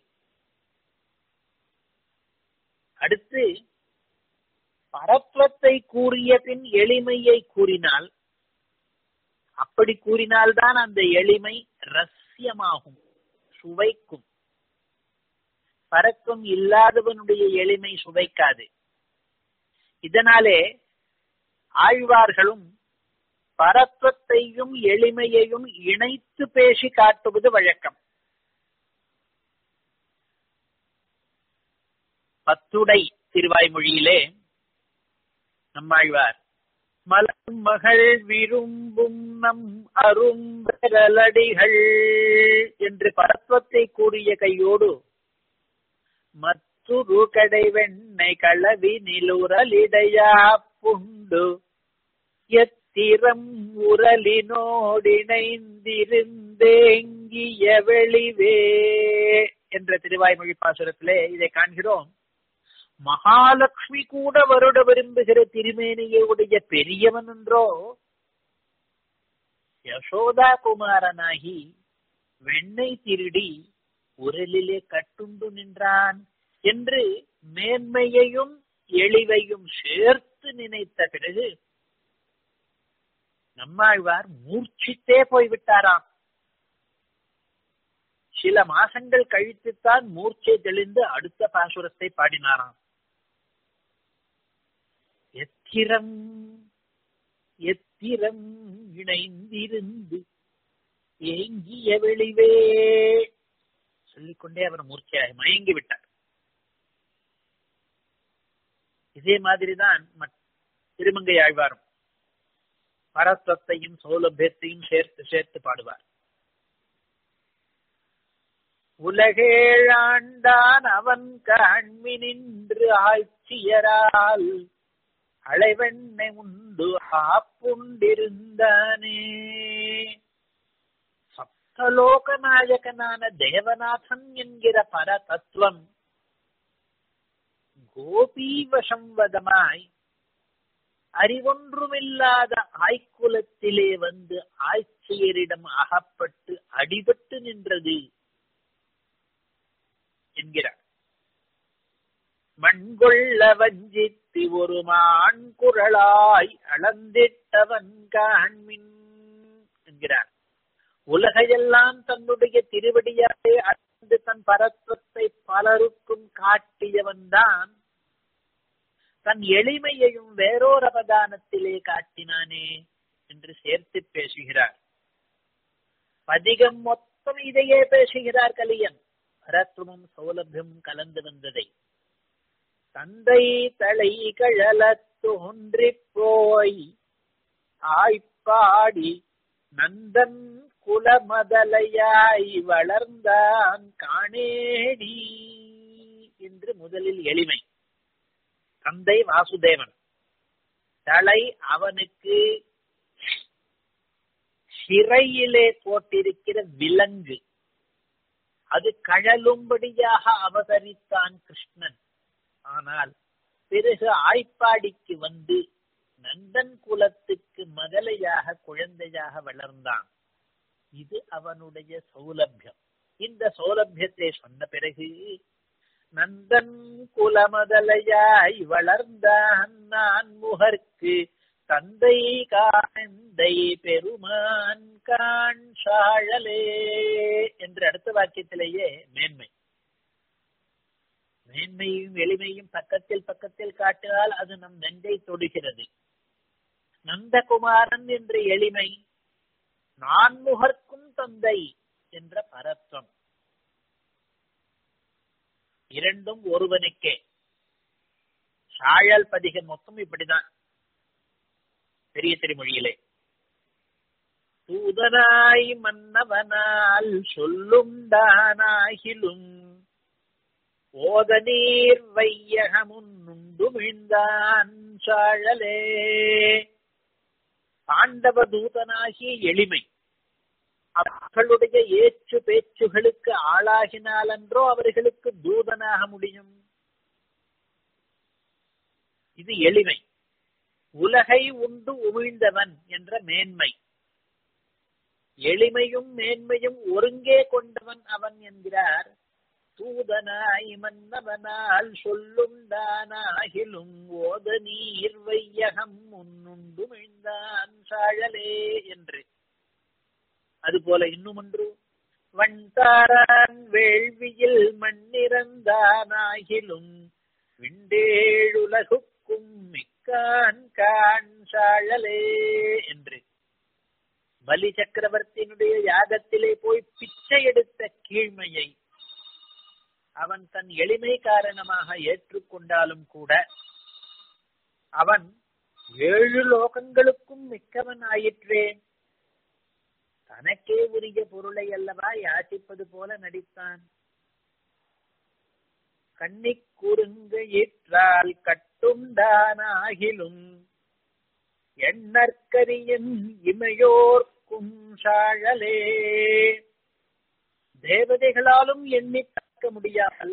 அடுத்து பரத்வத்தை கூறிய பின் எளிமையை கூறினால் அப்படி கூறினால்தான் அந்த எளிமை ரஸ்யமாகும் சுவைக்கும் பரத்துவம் இல்லாதவனுடைய எளிமை சுவைக்காது இதனாலே ஆழ்வார்களும் பரத்வத்தையும் எளிமையையும் இணைத்து பேசி காட்டுவது வழக்கம் பத்துடை திருவாய்மொழியிலே நம்மாழ்வார் மலம் மகள் விரும்பும் நம் அரும்பெறலடிகள் என்று பரத்வத்தை கூறிய கையோடு மற்றொரு கடை வெண்ணை களவி நிலுரலிடையா புண்டு எத்திரம் உரலினோடிணைந்திருந்தேங்கிய வெளிவே என்ற திருவாய்மொழி பாசுரத்திலே இதை காண்கிறோம் மகாலட்சுமி கூட வருட விரும்புகிற திருமேனியை உடைய பெரியவன் என்றோ யசோதா குமாரனாகி வெண்ணை திருடி உரலிலே கட்டுண்டு நின்றான் என்று மேன்மையையும் எளிவையும் சேர்த்து நினைத்த பிறகு நம்மாழ்வார் மூர்ச்சித்தே போய்விட்டாராம் சில மாசங்கள் கழித்துத்தான் மூர்ச்சை தெளிந்து அடுத்த பாசுரத்தை பாடினாராம் எத்திரம் எத்திரம் இணைந்திருந்து ஏங்கிய வெளிவே சொல்லிக்கொண்டே அவர் மூர்ச்சையாக மயங்கி விட்டார் இதே மாதிரிதான் திருமங்கை ஆழ்வாரும் பரத்வத்தையும் சௌலபியத்தையும் சேர்த்து சேர்த்து பாடுவார் உலகேழாண்டான் அவன் கண்மினின்று ஆட்சியரால் அளைவெண்ணை உண்டு ஆப்புண்டிருந்தானே சப்தலோகநாயகனான தேவநாதன் என்கிற பர தத்துவம் கோபீவசம்வதமாய் அறிவொன்றுமில்லாத ஆய்க்குலத்திலே வந்து ஆட்சியரிடம் அகப்பட்டு அடிபட்டு நின்றது என்கிறார் மண்கொள்ள வஞ்சித்து ஒரு மான் குரலாய் அளந்திட்டவன் காண்மின் என்கிறார் உலகையெல்லாம் தன்னுடைய திருவடியாலே அளந்து தன் பரத்வத்தை பலருக்கும் காட்டியவன் தான் தன் எளிமையையும் வேறோர் அவதானத்திலே காட்டினானே என்று சேர்த்து பேசுகிறார் பதிகம் மொத்தம் இதையே பேசுகிறார் கலியன் பரத்துவமும் சௌலபியமும் கலந்து வந்ததை தந்தை தலை கழல தோன்றி போய் ஆய்ப்பாடி நந்தன் குலமதலையாய் வளர்ந்தான் காணேடி என்று முதலில் எளிமை தந்தை வாசுதேவன் தலை அவனுக்கு சிறையிலே போட்டிருக்கிற விலங்கு அது கழலும்படியாக அவதரித்தான் கிருஷ்ணன் ஆனால் பிறகு ஆய்ப்பாடிக்கு வந்து நந்தன் குலத்துக்கு மதலையாக குழந்தையாக வளர்ந்தான் இது அவனுடைய சௌலபியம் இந்த சௌலபியத்தை சொன்ன பிறகு நந்தன் குலமதலையாய் வளர்ந்தான் நான் முகர்க்கு தந்தை காந்தை பெருமான் கான் சாழலே என்று அடுத்த வாக்கியத்திலேயே மேன்மை மேன்மையும் எளிமையும் பக்கத்தில் பக்கத்தில் காட்டினால் அது நம் நெஞ்சை தொடுகிறது நந்தகுமாரன் என்ற எளிமை நான்முகர்க்கும் தந்தை என்ற பரத்வம் இரண்டும் ஒருவனுக்கே சாழல் பதிகம் மொத்தம் இப்படிதான் பெரிய திருமொழியிலே தூதனாய் மன்னவனால் சொல்லுண்டானாகிலும் ஓத நீர் வையகமுன்னுண்டு விழுந்தான் சாழலே பாண்டவ தூதனாகிய எளிமை அவர்களுடைய ஏற்று பேச்சுகளுக்கு ஆளாகினாலன்றோ அவர்களுக்கு தூதனாக முடியும் இது எளிமை உலகை உண்டு உமிழ்ந்தவன் என்ற மேன்மை எளிமையும் மேன்மையும் ஒருங்கே கொண்டவன் அவன் என்கிறார் தூதனாய் மன்னவனால் சொல்லுண்டானாகிலும் ஓத நீர் வையகம் முன்னுண்டு மிழ்ந்தான் சாழலே என்று அதுபோல இன்னும் ஒன்று வண்டாரான் வேள்வியில் மண்ணிறந்தானாகிலும் விண்டேழுலகுக்கும் மிக்கான் கான் சாழலே என்று பலி சக்கரவர்த்தியினுடைய யாகத்திலே போய் பிச்சை எடுத்த கீழ்மையை அவன் தன் எளிமை காரணமாக ஏற்றுக்கொண்டாலும் கூட அவன் ஏழு லோகங்களுக்கும் மிக்கவன் ஆயிற்றே தனக்கே உரிய பொருளை அல்லவா யாசிப்பது போல நடித்தான் கண்ணிக் குறுங்க ஈற்றால் கட்டுண்டானாகிலும் எண்ணற்கரியன் இமையோர்க்கும் சாழலே தேவதைகளாலும் எண்ணி பார்க்க முடியாமல்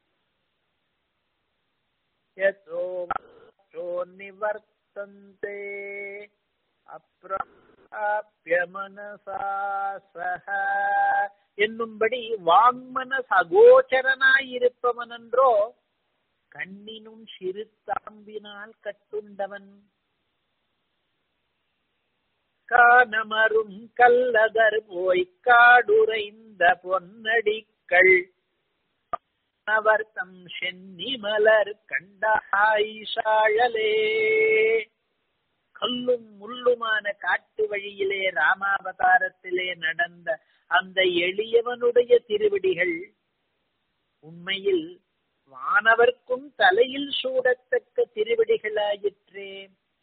நிவர்த்தந்தே அப்பிராபிய மனசா சக என்னும்படி வாங்மனஸ் அகோச்சரனாயிருப்பவனன்றோ கண்ணினும் சிறு தாம்பினால் கட்டுண்டவன் காணமரும் கல்லதர் போய் காடுரைந்த பொன்னடிக்கள் அவர் தம் சென்னி மலர் கண்டாயிஷாழலே கல்லும் முள்ளுமான காட்டு வழியிலே ராமாவதாரத்திலே நடந்த அந்த எளியவனுடைய திருவடிகள் உண்மையில் வானவர்க்கும் தலையில் சூடத்தக்க திருவடிகளாயிற்றே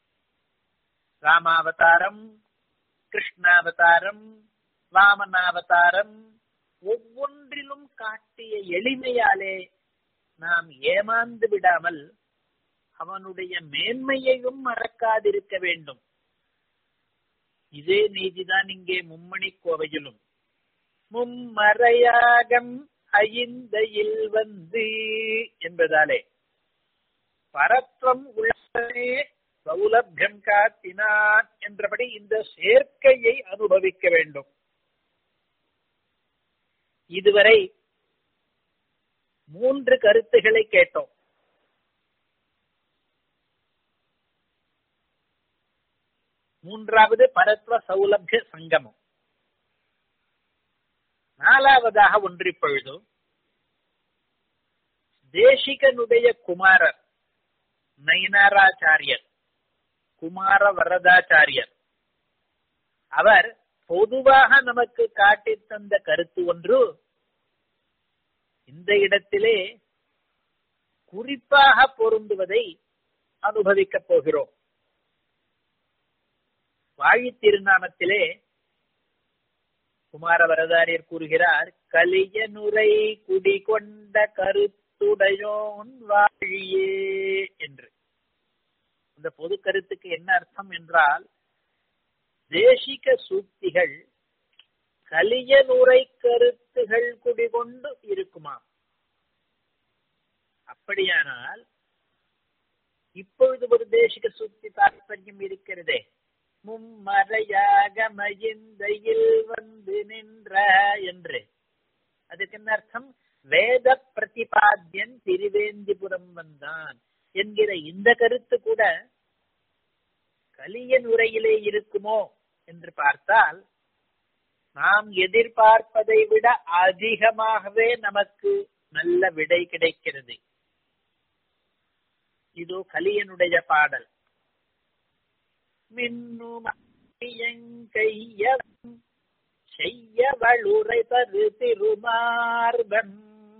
ராமாவதாரம் கிருஷ்ணாவதாரம் வாமனாவதாரம் ஒவ்வொன்றிலும் காட்டிய எளிமையாலே நாம் ஏமாந்து விடாமல் அவனுடைய மேன்மையையும் மறக்காதிருக்க வேண்டும் இதே நீதிதான் இங்கே மும்மணி கோவையிலும் மும்மறையாகம் ஐந்தையில் வந்து என்பதாலே பரத்வம் உள்ளே சௌலபியம் காட்டினான் என்றபடி இந்த சேர்க்கையை அனுபவிக்க வேண்டும் இதுவரை மூன்று கருத்துகளை கேட்டோம் மூன்றாவது பரத்வ சௌலபிய சங்கமம் நாலாவதாக ஒன்றிப்பொழுது தேசிகனுடைய குமாரர் நயனாராச்சாரியர் குமார வரதாச்சாரியர் அவர் பொதுவாக நமக்கு காட்டி தந்த கருத்து ஒன்று இந்த இடத்திலே குறிப்பாக பொருந்துவதை அனுபவிக்கப் போகிறோம் வாழி திருநாமத்திலே குமார வரதாரியர் கூறுகிறார் கலியனுரை குடிகொண்ட கருத்துடையோன் வாழியே என்று இந்த பொது கருத்துக்கு என்ன அர்த்தம் என்றால் தேசிக சூக்திகள் கலியனுரை கருத்துகள் குடிகொண்டு இருக்குமாம் அப்படியானால் இப்பொழுது ஒரு தேசிக சூக்தி தாற்பயம் இருக்கிறதே மும்மறையாக மயிந்தையில் வந்து நின்ற என்று அதுக்கு என்ன அர்த்தம் வேத பிரதிபாத்தியன் திருவேந்திபுரம் வந்தான் என்கிற இந்த கருத்து கூட கலியன் உரையிலே இருக்குமோ என்று பார்த்தால் நாம் எதிர்பார்ப்பதை விட அதிகமாகவே நமக்கு நல்ல விடை கிடைக்கிறது இதோ கலியனுடைய பாடல் மின்னுமையங்கையம் செய்ய வளுரை தரு திருமார்பன்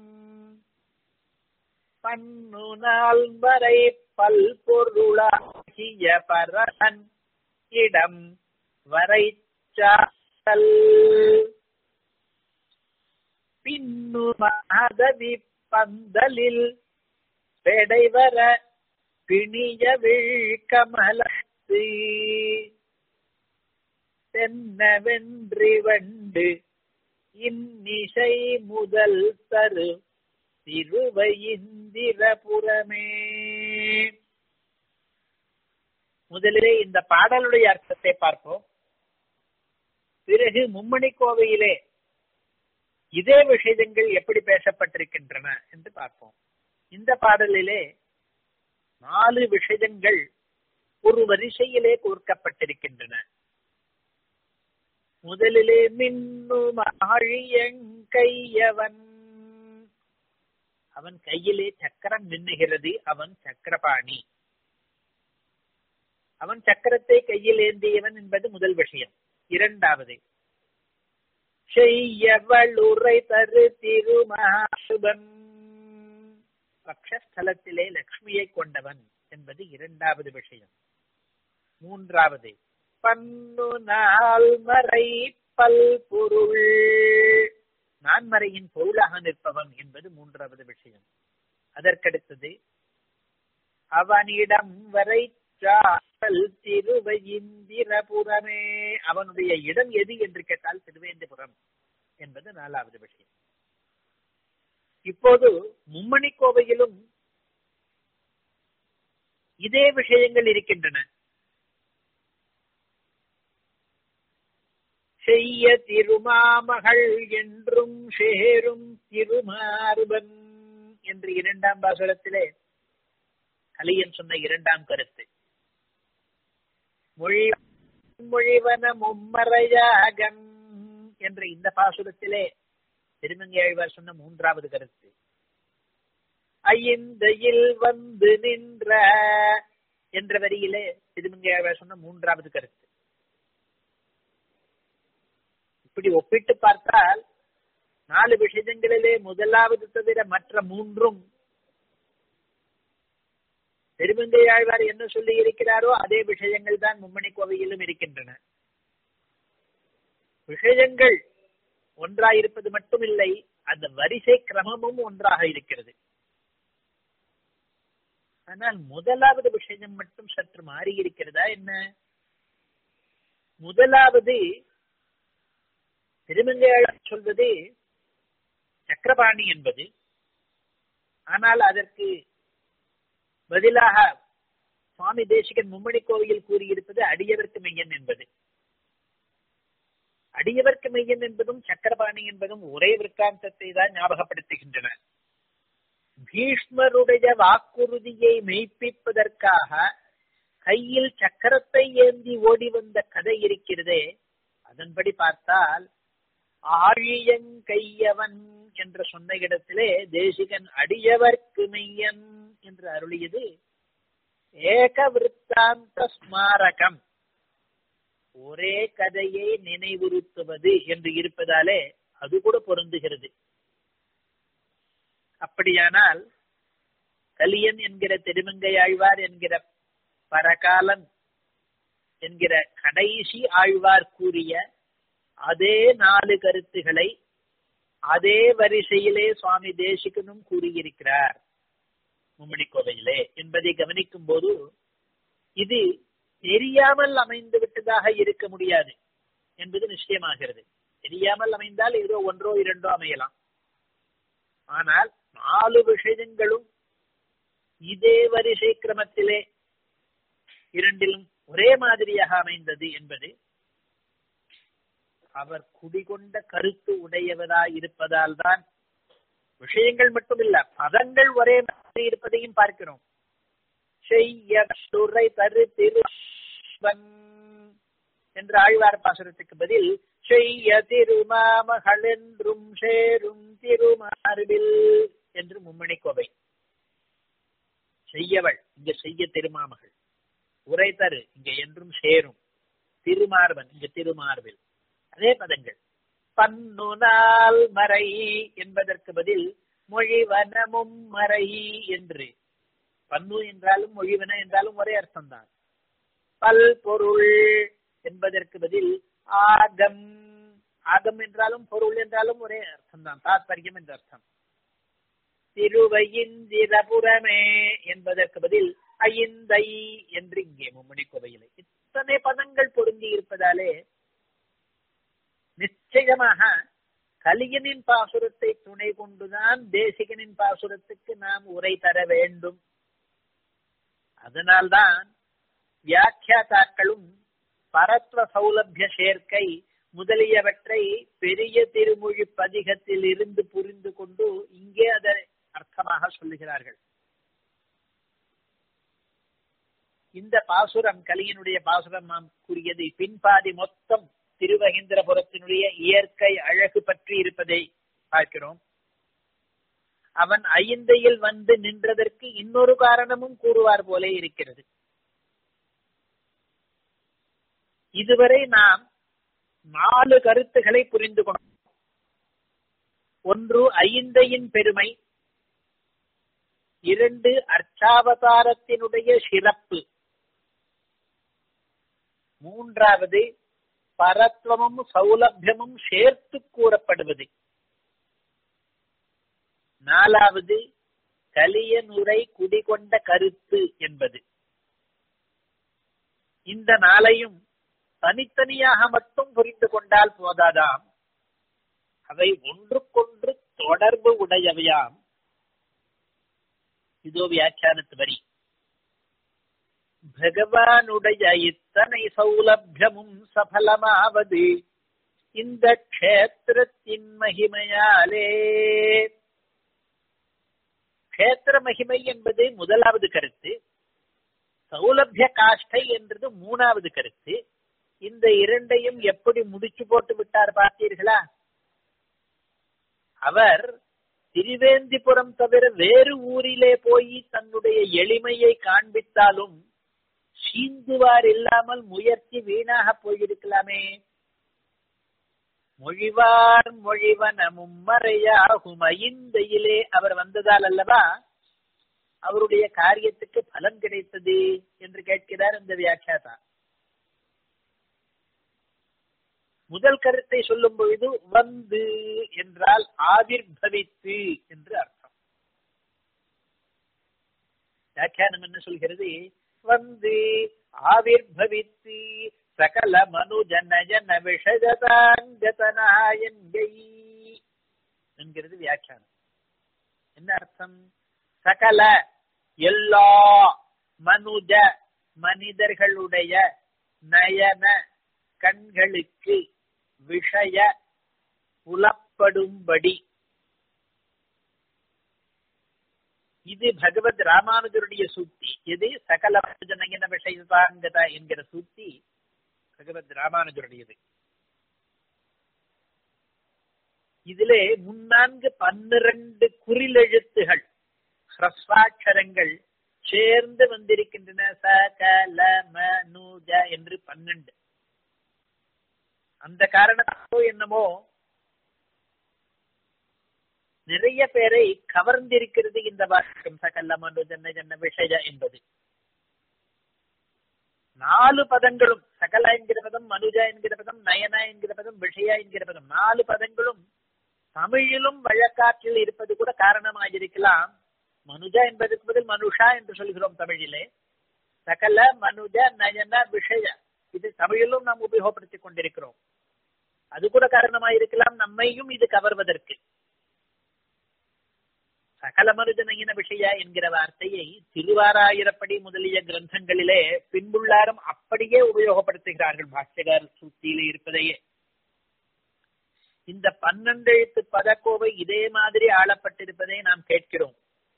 பன்னு நாள் வரை பல்பொருளாகிய பரன் இடம் வரை சாத்தல் பின்னு மாதவி பந்தலில் பெடைவர பிணிய விழ்கமலத்து தென்னவென்றி வண்டு இன்னிசை முதல் தரு திருவயிந்திரபுரமே முதலிலே இந்த பாடலுடைய அர்த்தத்தை பார்ப்போம் பிறகு மும்மணி கோவையிலே இதே விஷயங்கள் எப்படி பேசப்பட்டிருக்கின்றன என்று பார்ப்போம் இந்த பாடலிலே நாலு விஷயங்கள் ஒரு வரிசையிலே கோர்க்கப்பட்டிருக்கின்றன முதலிலே மின்னும் ஆழியங்கையவன் அவன் கையிலே சக்கரம் மின்னுகிறது அவன் சக்கரபாணி அவன் சக்கரத்தை கையில் ஏந்தியவன் என்பது முதல் விஷயம் இரண்டாவது செய்யவளுரை தரு திருமாசுபன் பக்ஷஸ்தலத்திலே லக்ஷ்மியை கொண்டவன் என்பது இரண்டாவது விஷயம் மூன்றாவது பன்னு நாள் மறை பல் பொருள் நான்மறையின் பொருளாக நிற்பவன் என்பது மூன்றாவது விஷயம் அதற்கடுத்தது அவனிடம் வரை சாத்தல் திருவயிந்திரபுரமே அவனுடைய இடம் எது என்று கேட்டால் திருவேந்திபுரம் என்பது நாலாவது விஷயம் இப்போது மும்மணி கோவையிலும் இதே விஷயங்கள் இருக்கின்றன செய்ய திருமாமகள் என்றும் சேரும் திருமார்பன் என்று இரண்டாம் பாசுரத்திலே கலியன் சொன்ன இரண்டாம் கருத்து மொழி மொழிவன மும்மறையாகம் என்ற இந்த பாசுரத்திலே திருமங்கையாழ்வார் சொன்ன மூன்றாவது கருத்து ஐந்தையில் வந்து நின்ற என்ற வரியிலே திருமங்கையாழ்வார் சொன்ன மூன்றாவது கருத்து இப்படி ஒப்பிட்டு பார்த்தால் நாலு விஷயங்களிலே முதலாவது தவிர மற்ற மூன்றும் திருமங்கையாழ்வார் என்ன சொல்லி இருக்கிறாரோ அதே விஷயங்கள் தான் மும்மணி கோவையிலும் இருக்கின்றன விஷயங்கள் ஒன்றாயிருப்பது மட்டும் இல்லை அந்த வரிசை கிரமமும் ஒன்றாக இருக்கிறது ஆனால் முதலாவது விஷயம் மட்டும் சற்று மாறி இருக்கிறதா என்ன முதலாவது திருமங்கையாளர் சொல்வது சக்கரபாணி என்பது ஆனால் அதற்கு பதிலாக சுவாமி தேசிகன் மும்மணி கோவையில் கூறியிருப்பது அடியவர்க்கு மையன் என்பது அடியவர்க்கு மையன் என்பதும் சக்கரபாணி என்பதும் ஒரே விற்காந்தத்தை தான் ஞாபகப்படுத்துகின்றன பீஷ்மருடைய வாக்குறுதியை மெய்ப்பிப்பதற்காக கையில் சக்கரத்தை ஏந்தி ஓடி வந்த கதை இருக்கிறதே அதன்படி பார்த்தால் ஆழியங்கையவன் என்ற சொன்ன இடத்திலே தேசிகன் அடியவர்க்கு மெய்யன் என்று அருளியது ஏக விற்த்தாந்த ஸ்மாரகம் ஒரே கதையை நினைவுறுத்துவது என்று இருப்பதாலே அது கூட பொருந்துகிறது அப்படியானால் கலியன் என்கிற திருமங்கை ஆழ்வார் என்கிற பரகாலன் என்கிற கடைசி ஆழ்வார் கூறிய அதே நாலு கருத்துகளை அதே வரிசையிலே சுவாமி தேசிகனும் கூறியிருக்கிறார் மும்மணி கோவையிலே என்பதை கவனிக்கும் போது இது தெரியாமல் அமைந்து விட்டதாக இருக்க முடியாது என்பது நிச்சயமாகிறது தெரியாமல் அமைந்தால் ஏதோ ஒன்றோ இரண்டோ அமையலாம் ஆனால் நாலு விஷயங்களும் இதே வரிசை கிரமத்திலே இரண்டிலும் ஒரே மாதிரியாக அமைந்தது என்பது அவர் குடிகொண்ட கருத்து உடையவராய் இருப்பதால் தான் விஷயங்கள் மட்டுமில்ல பதங்கள் ஒரே மாதிரி இருப்பதையும் பார்க்கிறோம் செய்ய துறை தரு திருவன் என்ற ஆழ்வார் பாசுரத்துக்கு பதில் செய்ய திருமாமகள் என்றும் சேரும் திருமார்பில் என்று மும்மணி கோவை செய்யவள் இங்க செய்ய திருமாமகள் உரை தரு இங்க என்றும் சேரும் திருமார்பன் இங்க திருமார்பில் அதே பதங்கள் பன்னு நாள் மறை என்பதற்கு பதில் மொழிவனமும் மறை என்று பன்னு என்றாலும் மொழிவன என்றாலும் ஒரே அர்த்தம்தான் பல் பொருள் என்பதற்கு பதில் ஆகம் ஆகம் என்றாலும் பொருள் என்றாலும் ஒரே அர்த்தம்தான் தாத்பரியம் என்ற அர்த்தம் திருவையிந்திரபுரமே என்பதற்கு பதில் ஐந்தை என்று இங்கே மும்மணி கோவையிலே இத்தனை பதங்கள் பொருந்தி இருப்பதாலே நிச்சயமாக கலியனின் பாசுரத்தை துணை கொண்டுதான் தேசிகனின் பாசுரத்துக்கு நாம் உரை தர வேண்டும் அதனால்தான் வியாக்கியாத்தாக்களும் பரத்வ சௌலபிய சேர்க்கை முதலியவற்றை பெரிய திருமொழி பதிகத்தில் இருந்து புரிந்து கொண்டு இங்கே அதை அர்த்தமாக சொல்லுகிறார்கள் இந்த பாசுரம் கலியனுடைய பாசுரம் நாம் கூறியது பின்பாதி மொத்தம் திருவகேந்திரபுரத்தினுடைய இயற்கை அழகு பற்றி இருப்பதை பார்க்கிறோம் அவன் ஐந்தையில் வந்து நின்றதற்கு இன்னொரு காரணமும் கூறுவார் போலே இருக்கிறது இதுவரை நாம் நாலு கருத்துக்களை புரிந்து கொண்டோம் ஒன்று ஐந்தையின் பெருமை இரண்டு அர்ச்சாவதாரத்தினுடைய சிறப்பு மூன்றாவது பரத்வமும் சௌலபியமும் சேர்த்து கூறப்படுவது நாலாவது கலியனுரை குடிகொண்ட கருத்து என்பது இந்த நாளையும் தனித்தனியாக மட்டும் புரிந்து கொண்டால் போதாதாம் அவை ஒன்றுக்கொன்று தொடர்பு உடையவையாம் இதோ வியாக்கியானத்து வரி பகவானுடைய இத்தனை சௌலபியமும் சபலமாவது இந்த க்ஷேத்திரத்தின் மகிமையாலே க்ஷேத்திர மகிமை என்பது முதலாவது கருத்து சௌலபிய காஷ்டை என்றது மூணாவது கருத்து இந்த இரண்டையும் எப்படி முடிச்சு போட்டு விட்டார் பார்த்தீர்களா அவர் திருவேந்திபுரம் தவிர வேறு ஊரிலே போய் தன்னுடைய எளிமையை காண்பித்தாலும் சீந்துவார் இல்லாமல் முயற்சி வீணாக போயிருக்கலாமே மொழிவார் மொழிவன மும்மறையாகும் ஐந்தையிலே அவர் வந்ததால் அல்லவா அவருடைய காரியத்துக்கு பலன் கிடைத்தது என்று கேட்கிறார் இந்த வியாக்கியாதா முதல் கருத்தை சொல்லும் பொழுது வந்து என்றால் ஆவிர்பவித்து என்று அர்த்தம் வியாக்கியானம் என்ன சொல்கிறது வந்து ஆவிர்பவித்து சகல மனு ஜன ஜன விஷஜதாங்கதனாயங்கை என்கிறது வியாக்கியானம் என்ன அர்த்தம் சகல எல்லா மனுஜ மனிதர்களுடைய நயன கண்களுக்கு விஷய புலப்படும்படி இது பகவத் ராமானுஜருடைய சூக்தி இது சகல ஜனகின விஷயதாங்கதா என்கிற சூக்தி பகவத் ராமானுஜருடையது இதிலே முன்னான்கு பன்னிரண்டு குறிலெழுத்துகள் ஹ்ரஸ்வாட்சரங்கள் சேர்ந்து வந்திருக்கின்றன சகல மனுஜ என்று பன்னெண்டு அந்த காரணத்தோ என்னமோ நிறைய பேரை கவர்ந்திருக்கிறது இந்த வாக்கியம் சகல மனு ஜன்ன ஜன்ன விஷய என்பது நாலு பதங்களும் சகல என்கிற பதம் மனுஜா என்கிற பதம் நயனா என்கிற பதம் விஷயா என்கிற பதம் நாலு பதங்களும் தமிழிலும் வழக்காற்றில் இருப்பது கூட காரணமாயிருக்கலாம் மனுஜா என்பதற்கு பதில் மனுஷா என்று சொல்கிறோம் தமிழிலே சகல மனுஜ நயன விஷய இது தமிழிலும் நாம் உபயோகப்படுத்திக் கொண்டிருக்கிறோம் அது கூட காரணமாயிருக்கலாம் நம்மையும் இது கவர்வதற்கு சகல மனுஜனையின விஷய என்கிற வார்த்தையை திருவாராயிரப்படி முதலிய கிரந்தங்களிலே பின்புள்ளாரும் அப்படியே உபயோகப்படுத்துகிறார்கள் பாஷ்யகார் சூத்தியிலே இருப்பதையே இந்த பன்னெண்டு எழுத்து பதக்கோவை இதே மாதிரி ஆளப்பட்டிருப்பதை நாம் கேட்கிறோம்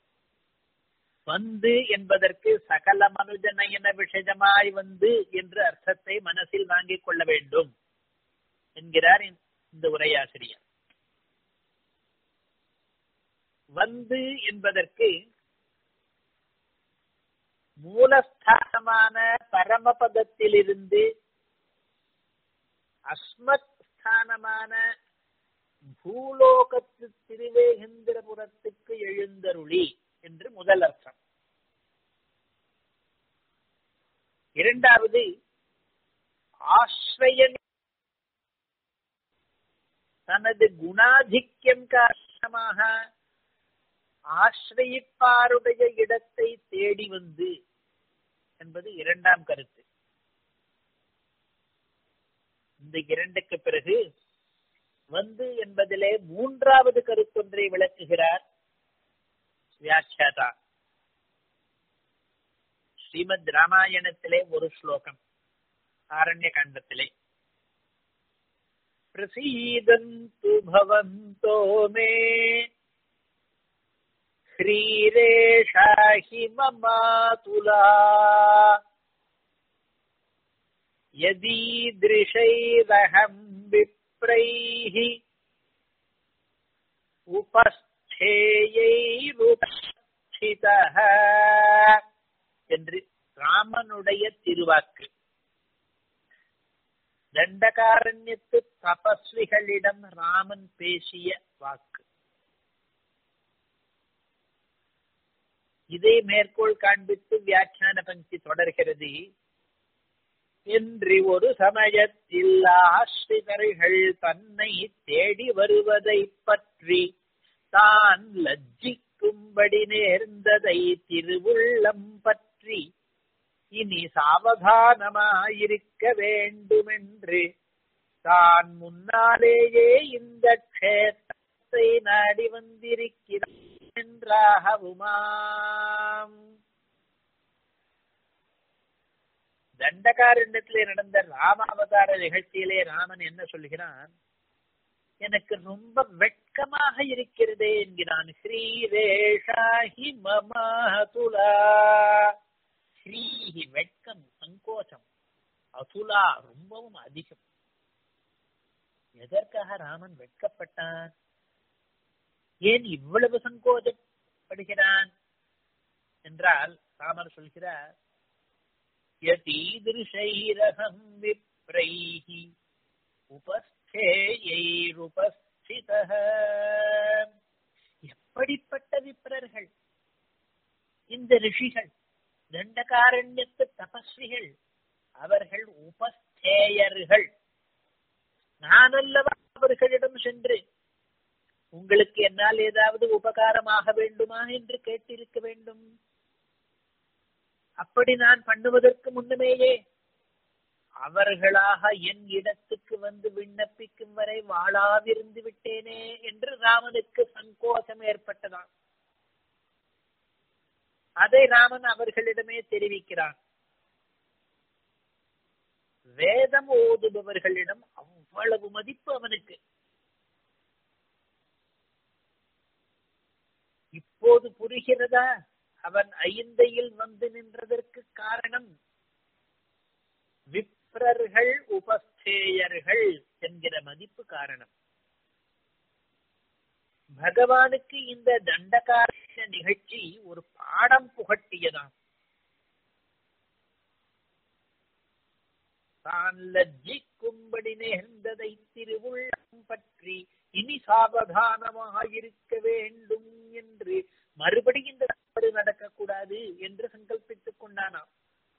வந்து என்பதற்கு சகல மனுஜனையின விஷயமாய் வந்து என்று அர்த்தத்தை மனசில் வாங்கிக் கொள்ள வேண்டும் என்கிறார் இந்த உரையாசிரியர் வந்து என்பதற்கு மூலஸ்தானமான பரமபதத்திலிருந்து அஸ்மத் ஸ்தானமான பூலோகத்து திருவேகேந்திரபுரத்துக்கு எழுந்தருளி என்று முதல் அர்த்தம் இரண்டாவது ஆசிரியன் தனது குணாதிக்கியம் காரணமாக ஆசிரியிப்பாருடைய இடத்தை தேடி வந்து என்பது இரண்டாம் கருத்து இந்த இரண்டுக்கு பிறகு வந்து என்பதிலே மூன்றாவது கருத்தொன்றை விளக்குகிறார் வியாக்கியாதா ஸ்ரீமத் ராமாயணத்திலே ஒரு ஸ்லோகம் ஆரண்ய காண்டத்திலே பிரசீதந்து பவந்தோ மே ह्रीरेषा हि ममातुला यदीदृशैरहं विप्रैः உபஸ்தேயைருபஸ்திதः என்று ராமனுடைய திருவாக்கு தண்டகாரண்யத்து தபஸ்விகளிடம் ராமன் பேசிய வாக்கு இதை மேற்கோள் காண்பித்து வியாக்கியான பங்கி தொடர்கிறது என்று ஒரு சமயத்தில் ஆசிரியர்கள் தன்னை தேடி வருவதை பற்றி தான் லஜ்ஜிக்கும்படி நேர்ந்ததை திருவுள்ளம் பற்றி இனி சாவதானமாயிருக்க வேண்டுமென்று தான் முன்னாலேயே இந்த க்ஷேத்திரத்தை நாடி வந்திருக்கிறான் என்றாகவுமாம் தண்டகாரண்யத்திலே நடந்த ராமாவதார நிகழ்ச்சியிலே ராமன் என்ன சொல்கிறான் எனக்கு ரொம்ப வெட்கமாக இருக்கிறதே என்கிறான் ஸ்ரீரேஷாஹி மமதுலா ஸ்ரீஹி வெட்கம் சங்கோச்சம் அதுலா ரொம்பவும் அதிகம் எதற்காக ராமன் வெட்கப்பட்டான் ஏன் இவ்வளவு சங்கோச்சப்படுகிறான் என்றால் ராமர் சொல்கிறார் யதீதிருஷைரகம் விப்ரைஹி உபஸ்தேயைருபஸ்திதः எப்படிப்பட்ட விப்ரர்கள் இந்த ரிஷிகள் தண்டகாரண்யத்து தபஸ்விகள் அவர்கள் உபஸ்தேயர்கள் நான் அல்லவா அவர்களிடம் சென்று உங்களுக்கு என்னால் ஏதாவது உபகாரமாக வேண்டுமா என்று கேட்டிருக்க வேண்டும் அப்படி நான் பண்ணுவதற்கு முன்னமேயே அவர்களாக என் இடத்துக்கு வந்து விண்ணப்பிக்கும் வரை வாழாவிருந்து விட்டேனே என்று ராமனுக்கு சங்கோஷம் ஏற்பட்டதாம் அதை ராமன் அவர்களிடமே தெரிவிக்கிறான் வேதம் ஓதுபவர்களிடம் அவ்வளவு மதிப்பு அவனுக்கு இப்போது புரிகிறதா அவன் ஐந்தையில் வந்து நின்றதற்கு காரணம் விப்ரர்கள் உபஸ்தேயர்கள் என்கிற மதிப்பு காரணம் பகவானுக்கு இந்த தண்டகார நிகழ்ச்சி ஒரு பாடம் புகட்டியதாம் தான் லஜ்ஜிக்கும்படி நேர்ந்ததை திருவுள்ளம் பற்றி இனி சாவதானமாக இருக்க வேண்டும் என்று மறுபடி இந்த தவறு நடக்கக்கூடாது என்று சங்கல்பித்துக் கொண்டானாம்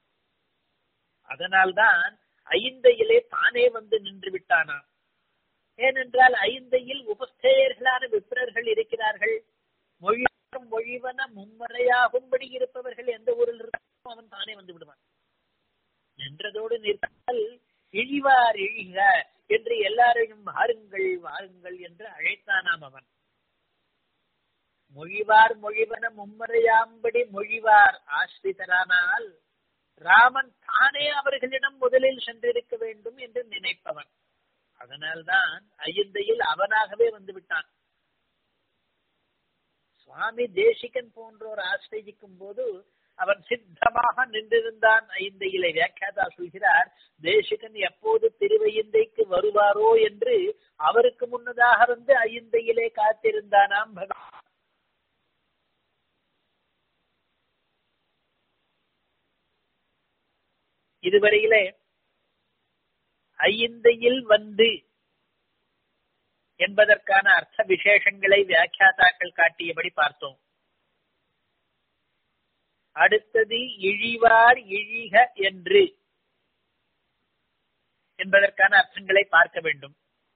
அதனால்தான் ஐந்தையிலே தானே வந்து நின்று விட்டானாம் ஏனென்றால் ஐந்தையில் உபஸ்தேயர்களான விப்ரர்கள் இருக்கிறார்கள் மொழிவரும் மொழிவன மும்முறையாகும்படி இருப்பவர்கள் எந்த ஊரில் இருந்தாலும் அவன் தானே வந்து விடுவான் நின்றதோடு நிற்காமல் இழிவார் இழிக என்று எல்லாரையும் வாருங்கள் வாருங்கள் என்று அழைத்தானாம் அவன் மொழிவார் மொழிவன மும்முறையாம்படி மொழிவார் ஆஸ்ரிதரானால் ராமன் தானே அவர்களிடம் முதலில் சென்றிருக்க வேண்டும் என்று நினைப்பவன் அதனால்தான் ஐந்தையில் அவனாகவே வந்து விட்டான் சுவாமி தேசிகன் போன்றோர் ஆசிரியிக்கும் போது அவன் சித்தமாக நின்றிருந்தான் ஐந்தையிலே வியாக்கியாதா சொல்கிறார் தேசிகன் எப்போது திருவையந்தைக்கு வருவாரோ என்று அவருக்கு முன்னதாக வந்து ஐந்தையிலே காத்திருந்தானாம் பகவான் இதுவரையிலே ஐந்தையில் வந்து என்பதற்கான அர்த்த விசேஷங்களை வியாக்கியாதாக்கள் காட்டியபடி பார்த்தோம் அடுத்தது இழிவார் இழிக என்று என்பதற்கான அர்த்தங்களை பார்க்க வேண்டும்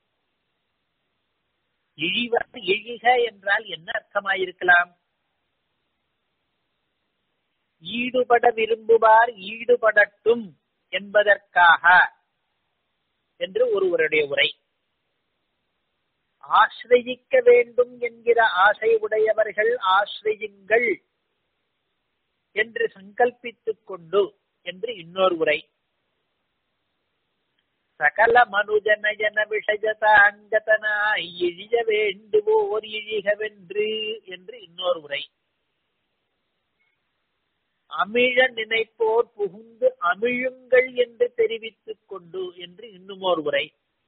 இழிவார் இழிக என்றால் என்ன அர்த்தமாயிருக்கலாம் ஈடுபட விரும்புவார் ஈடுபடட்டும் என்பதற்காக என்று ஒருவருடைய உரை ஆசிரயிக்க வேண்டும் என்கிற ஆசை உடையவர்கள் ஆசிரியுங்கள் என்று சங்கல்பித்துக் கொண்டு என்று இன்னொரு உரை சகல மனுஜனஜன விஷயத அங்கதனாய் இழிய வேண்டுவோர் இழிகவென்று என்று இன்னொரு உரை அமிழ நினைப்போர் புகுந்து அமிழுங்கள் என்று தெரிவித்துக் கொண்டு என்று இன்னுமோர் உரை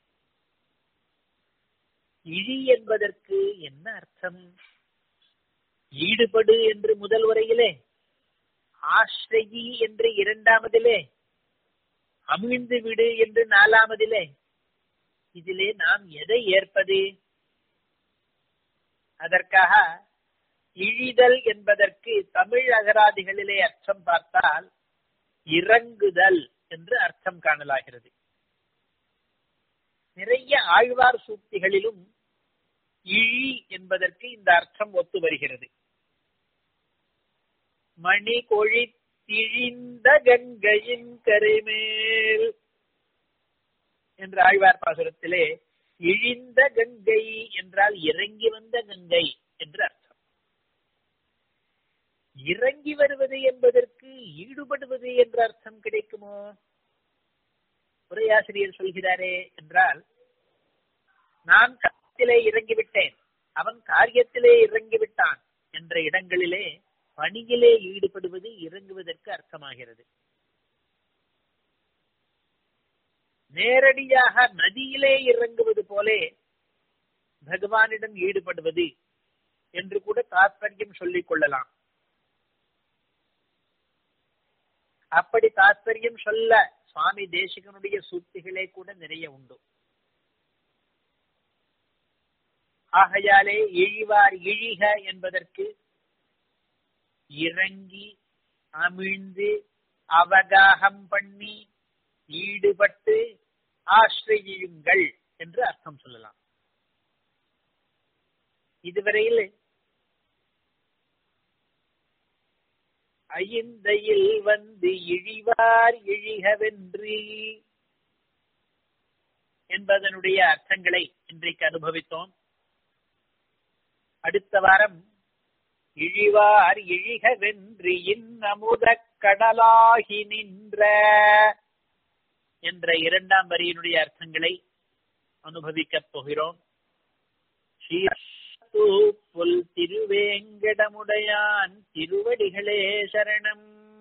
இழி என்பதற்கு என்ன அர்த்தம் ஈடுபடு என்று முதல் உரையிலே ஆஸ்ரயி என்று இரண்டாவதிலே அமிழ்ந்து விடு என்று நாலாவதிலே இதிலே நாம் எதை ஏற்பது அதற்காக இழிதல் என்பதற்கு தமிழ் அகராதிகளிலே அர்த்தம் பார்த்தால் இறங்குதல் என்று அர்த்தம் காணலாகிறது நிறைய ஆழ்வார் சூக்திகளிலும் இழி என்பதற்கு இந்த அர்த்தம் ஒத்து வருகிறது மணி கொழி திழிந்த கங்கையின் கரைமேல் என்ற ஆழ்வார் பாசுரத்திலே இழிந்த கங்கை என்றால் இறங்கி வந்த கங்கை என்று அர்த்தம் இறங்கி வருவது என்பதற்கு ஈடுபடுவது என்ற அர்த்தம் கிடைக்குமோ உரையாசிரியர் சொல்கிறாரே என்றால் நான் கத்திலே இறங்கிவிட்டேன் அவன் காரியத்திலே இறங்கிவிட்டான் என்ற இடங்களிலே பணியிலே ஈடுபடுவது இறங்குவதற்கு அர்த்தமாகிறது நேரடியாக நதியிலே இறங்குவது போலே பகவானிடம் ஈடுபடுவது என்று கூட தாத்பரியம் சொல்லிக் கொள்ளலாம் அப்படி தாத்பரியம் சொல்ல சுவாமி தேசிகனுடைய சூக்திகளே கூட நிறைய உண்டு ஆகையாலே இழிவார் இழிக என்பதற்கு இறங்கி அமிழ்ந்து அவகாகம் பண்ணி ஈடுபட்டு ஆசிரியுங்கள் என்று அர்த்தம் சொல்லலாம் இதுவரையில் ஐந்தையில் வந்து இழிவார் இழிகவென்று என்பதனுடைய அர்த்தங்களை இன்றைக்கு அனுபவித்தோம் அடுத்த வாரம் இழிவார் இழிகவென்று இன்னமுத கடலாகி நின்ற என்ற இரண்டாம் வரியினுடைய அர்த்தங்களை அனுபவிக்கப் போகிறோம் புல் திருவேங்கடமுடையான் திருவடிகளே சரணம்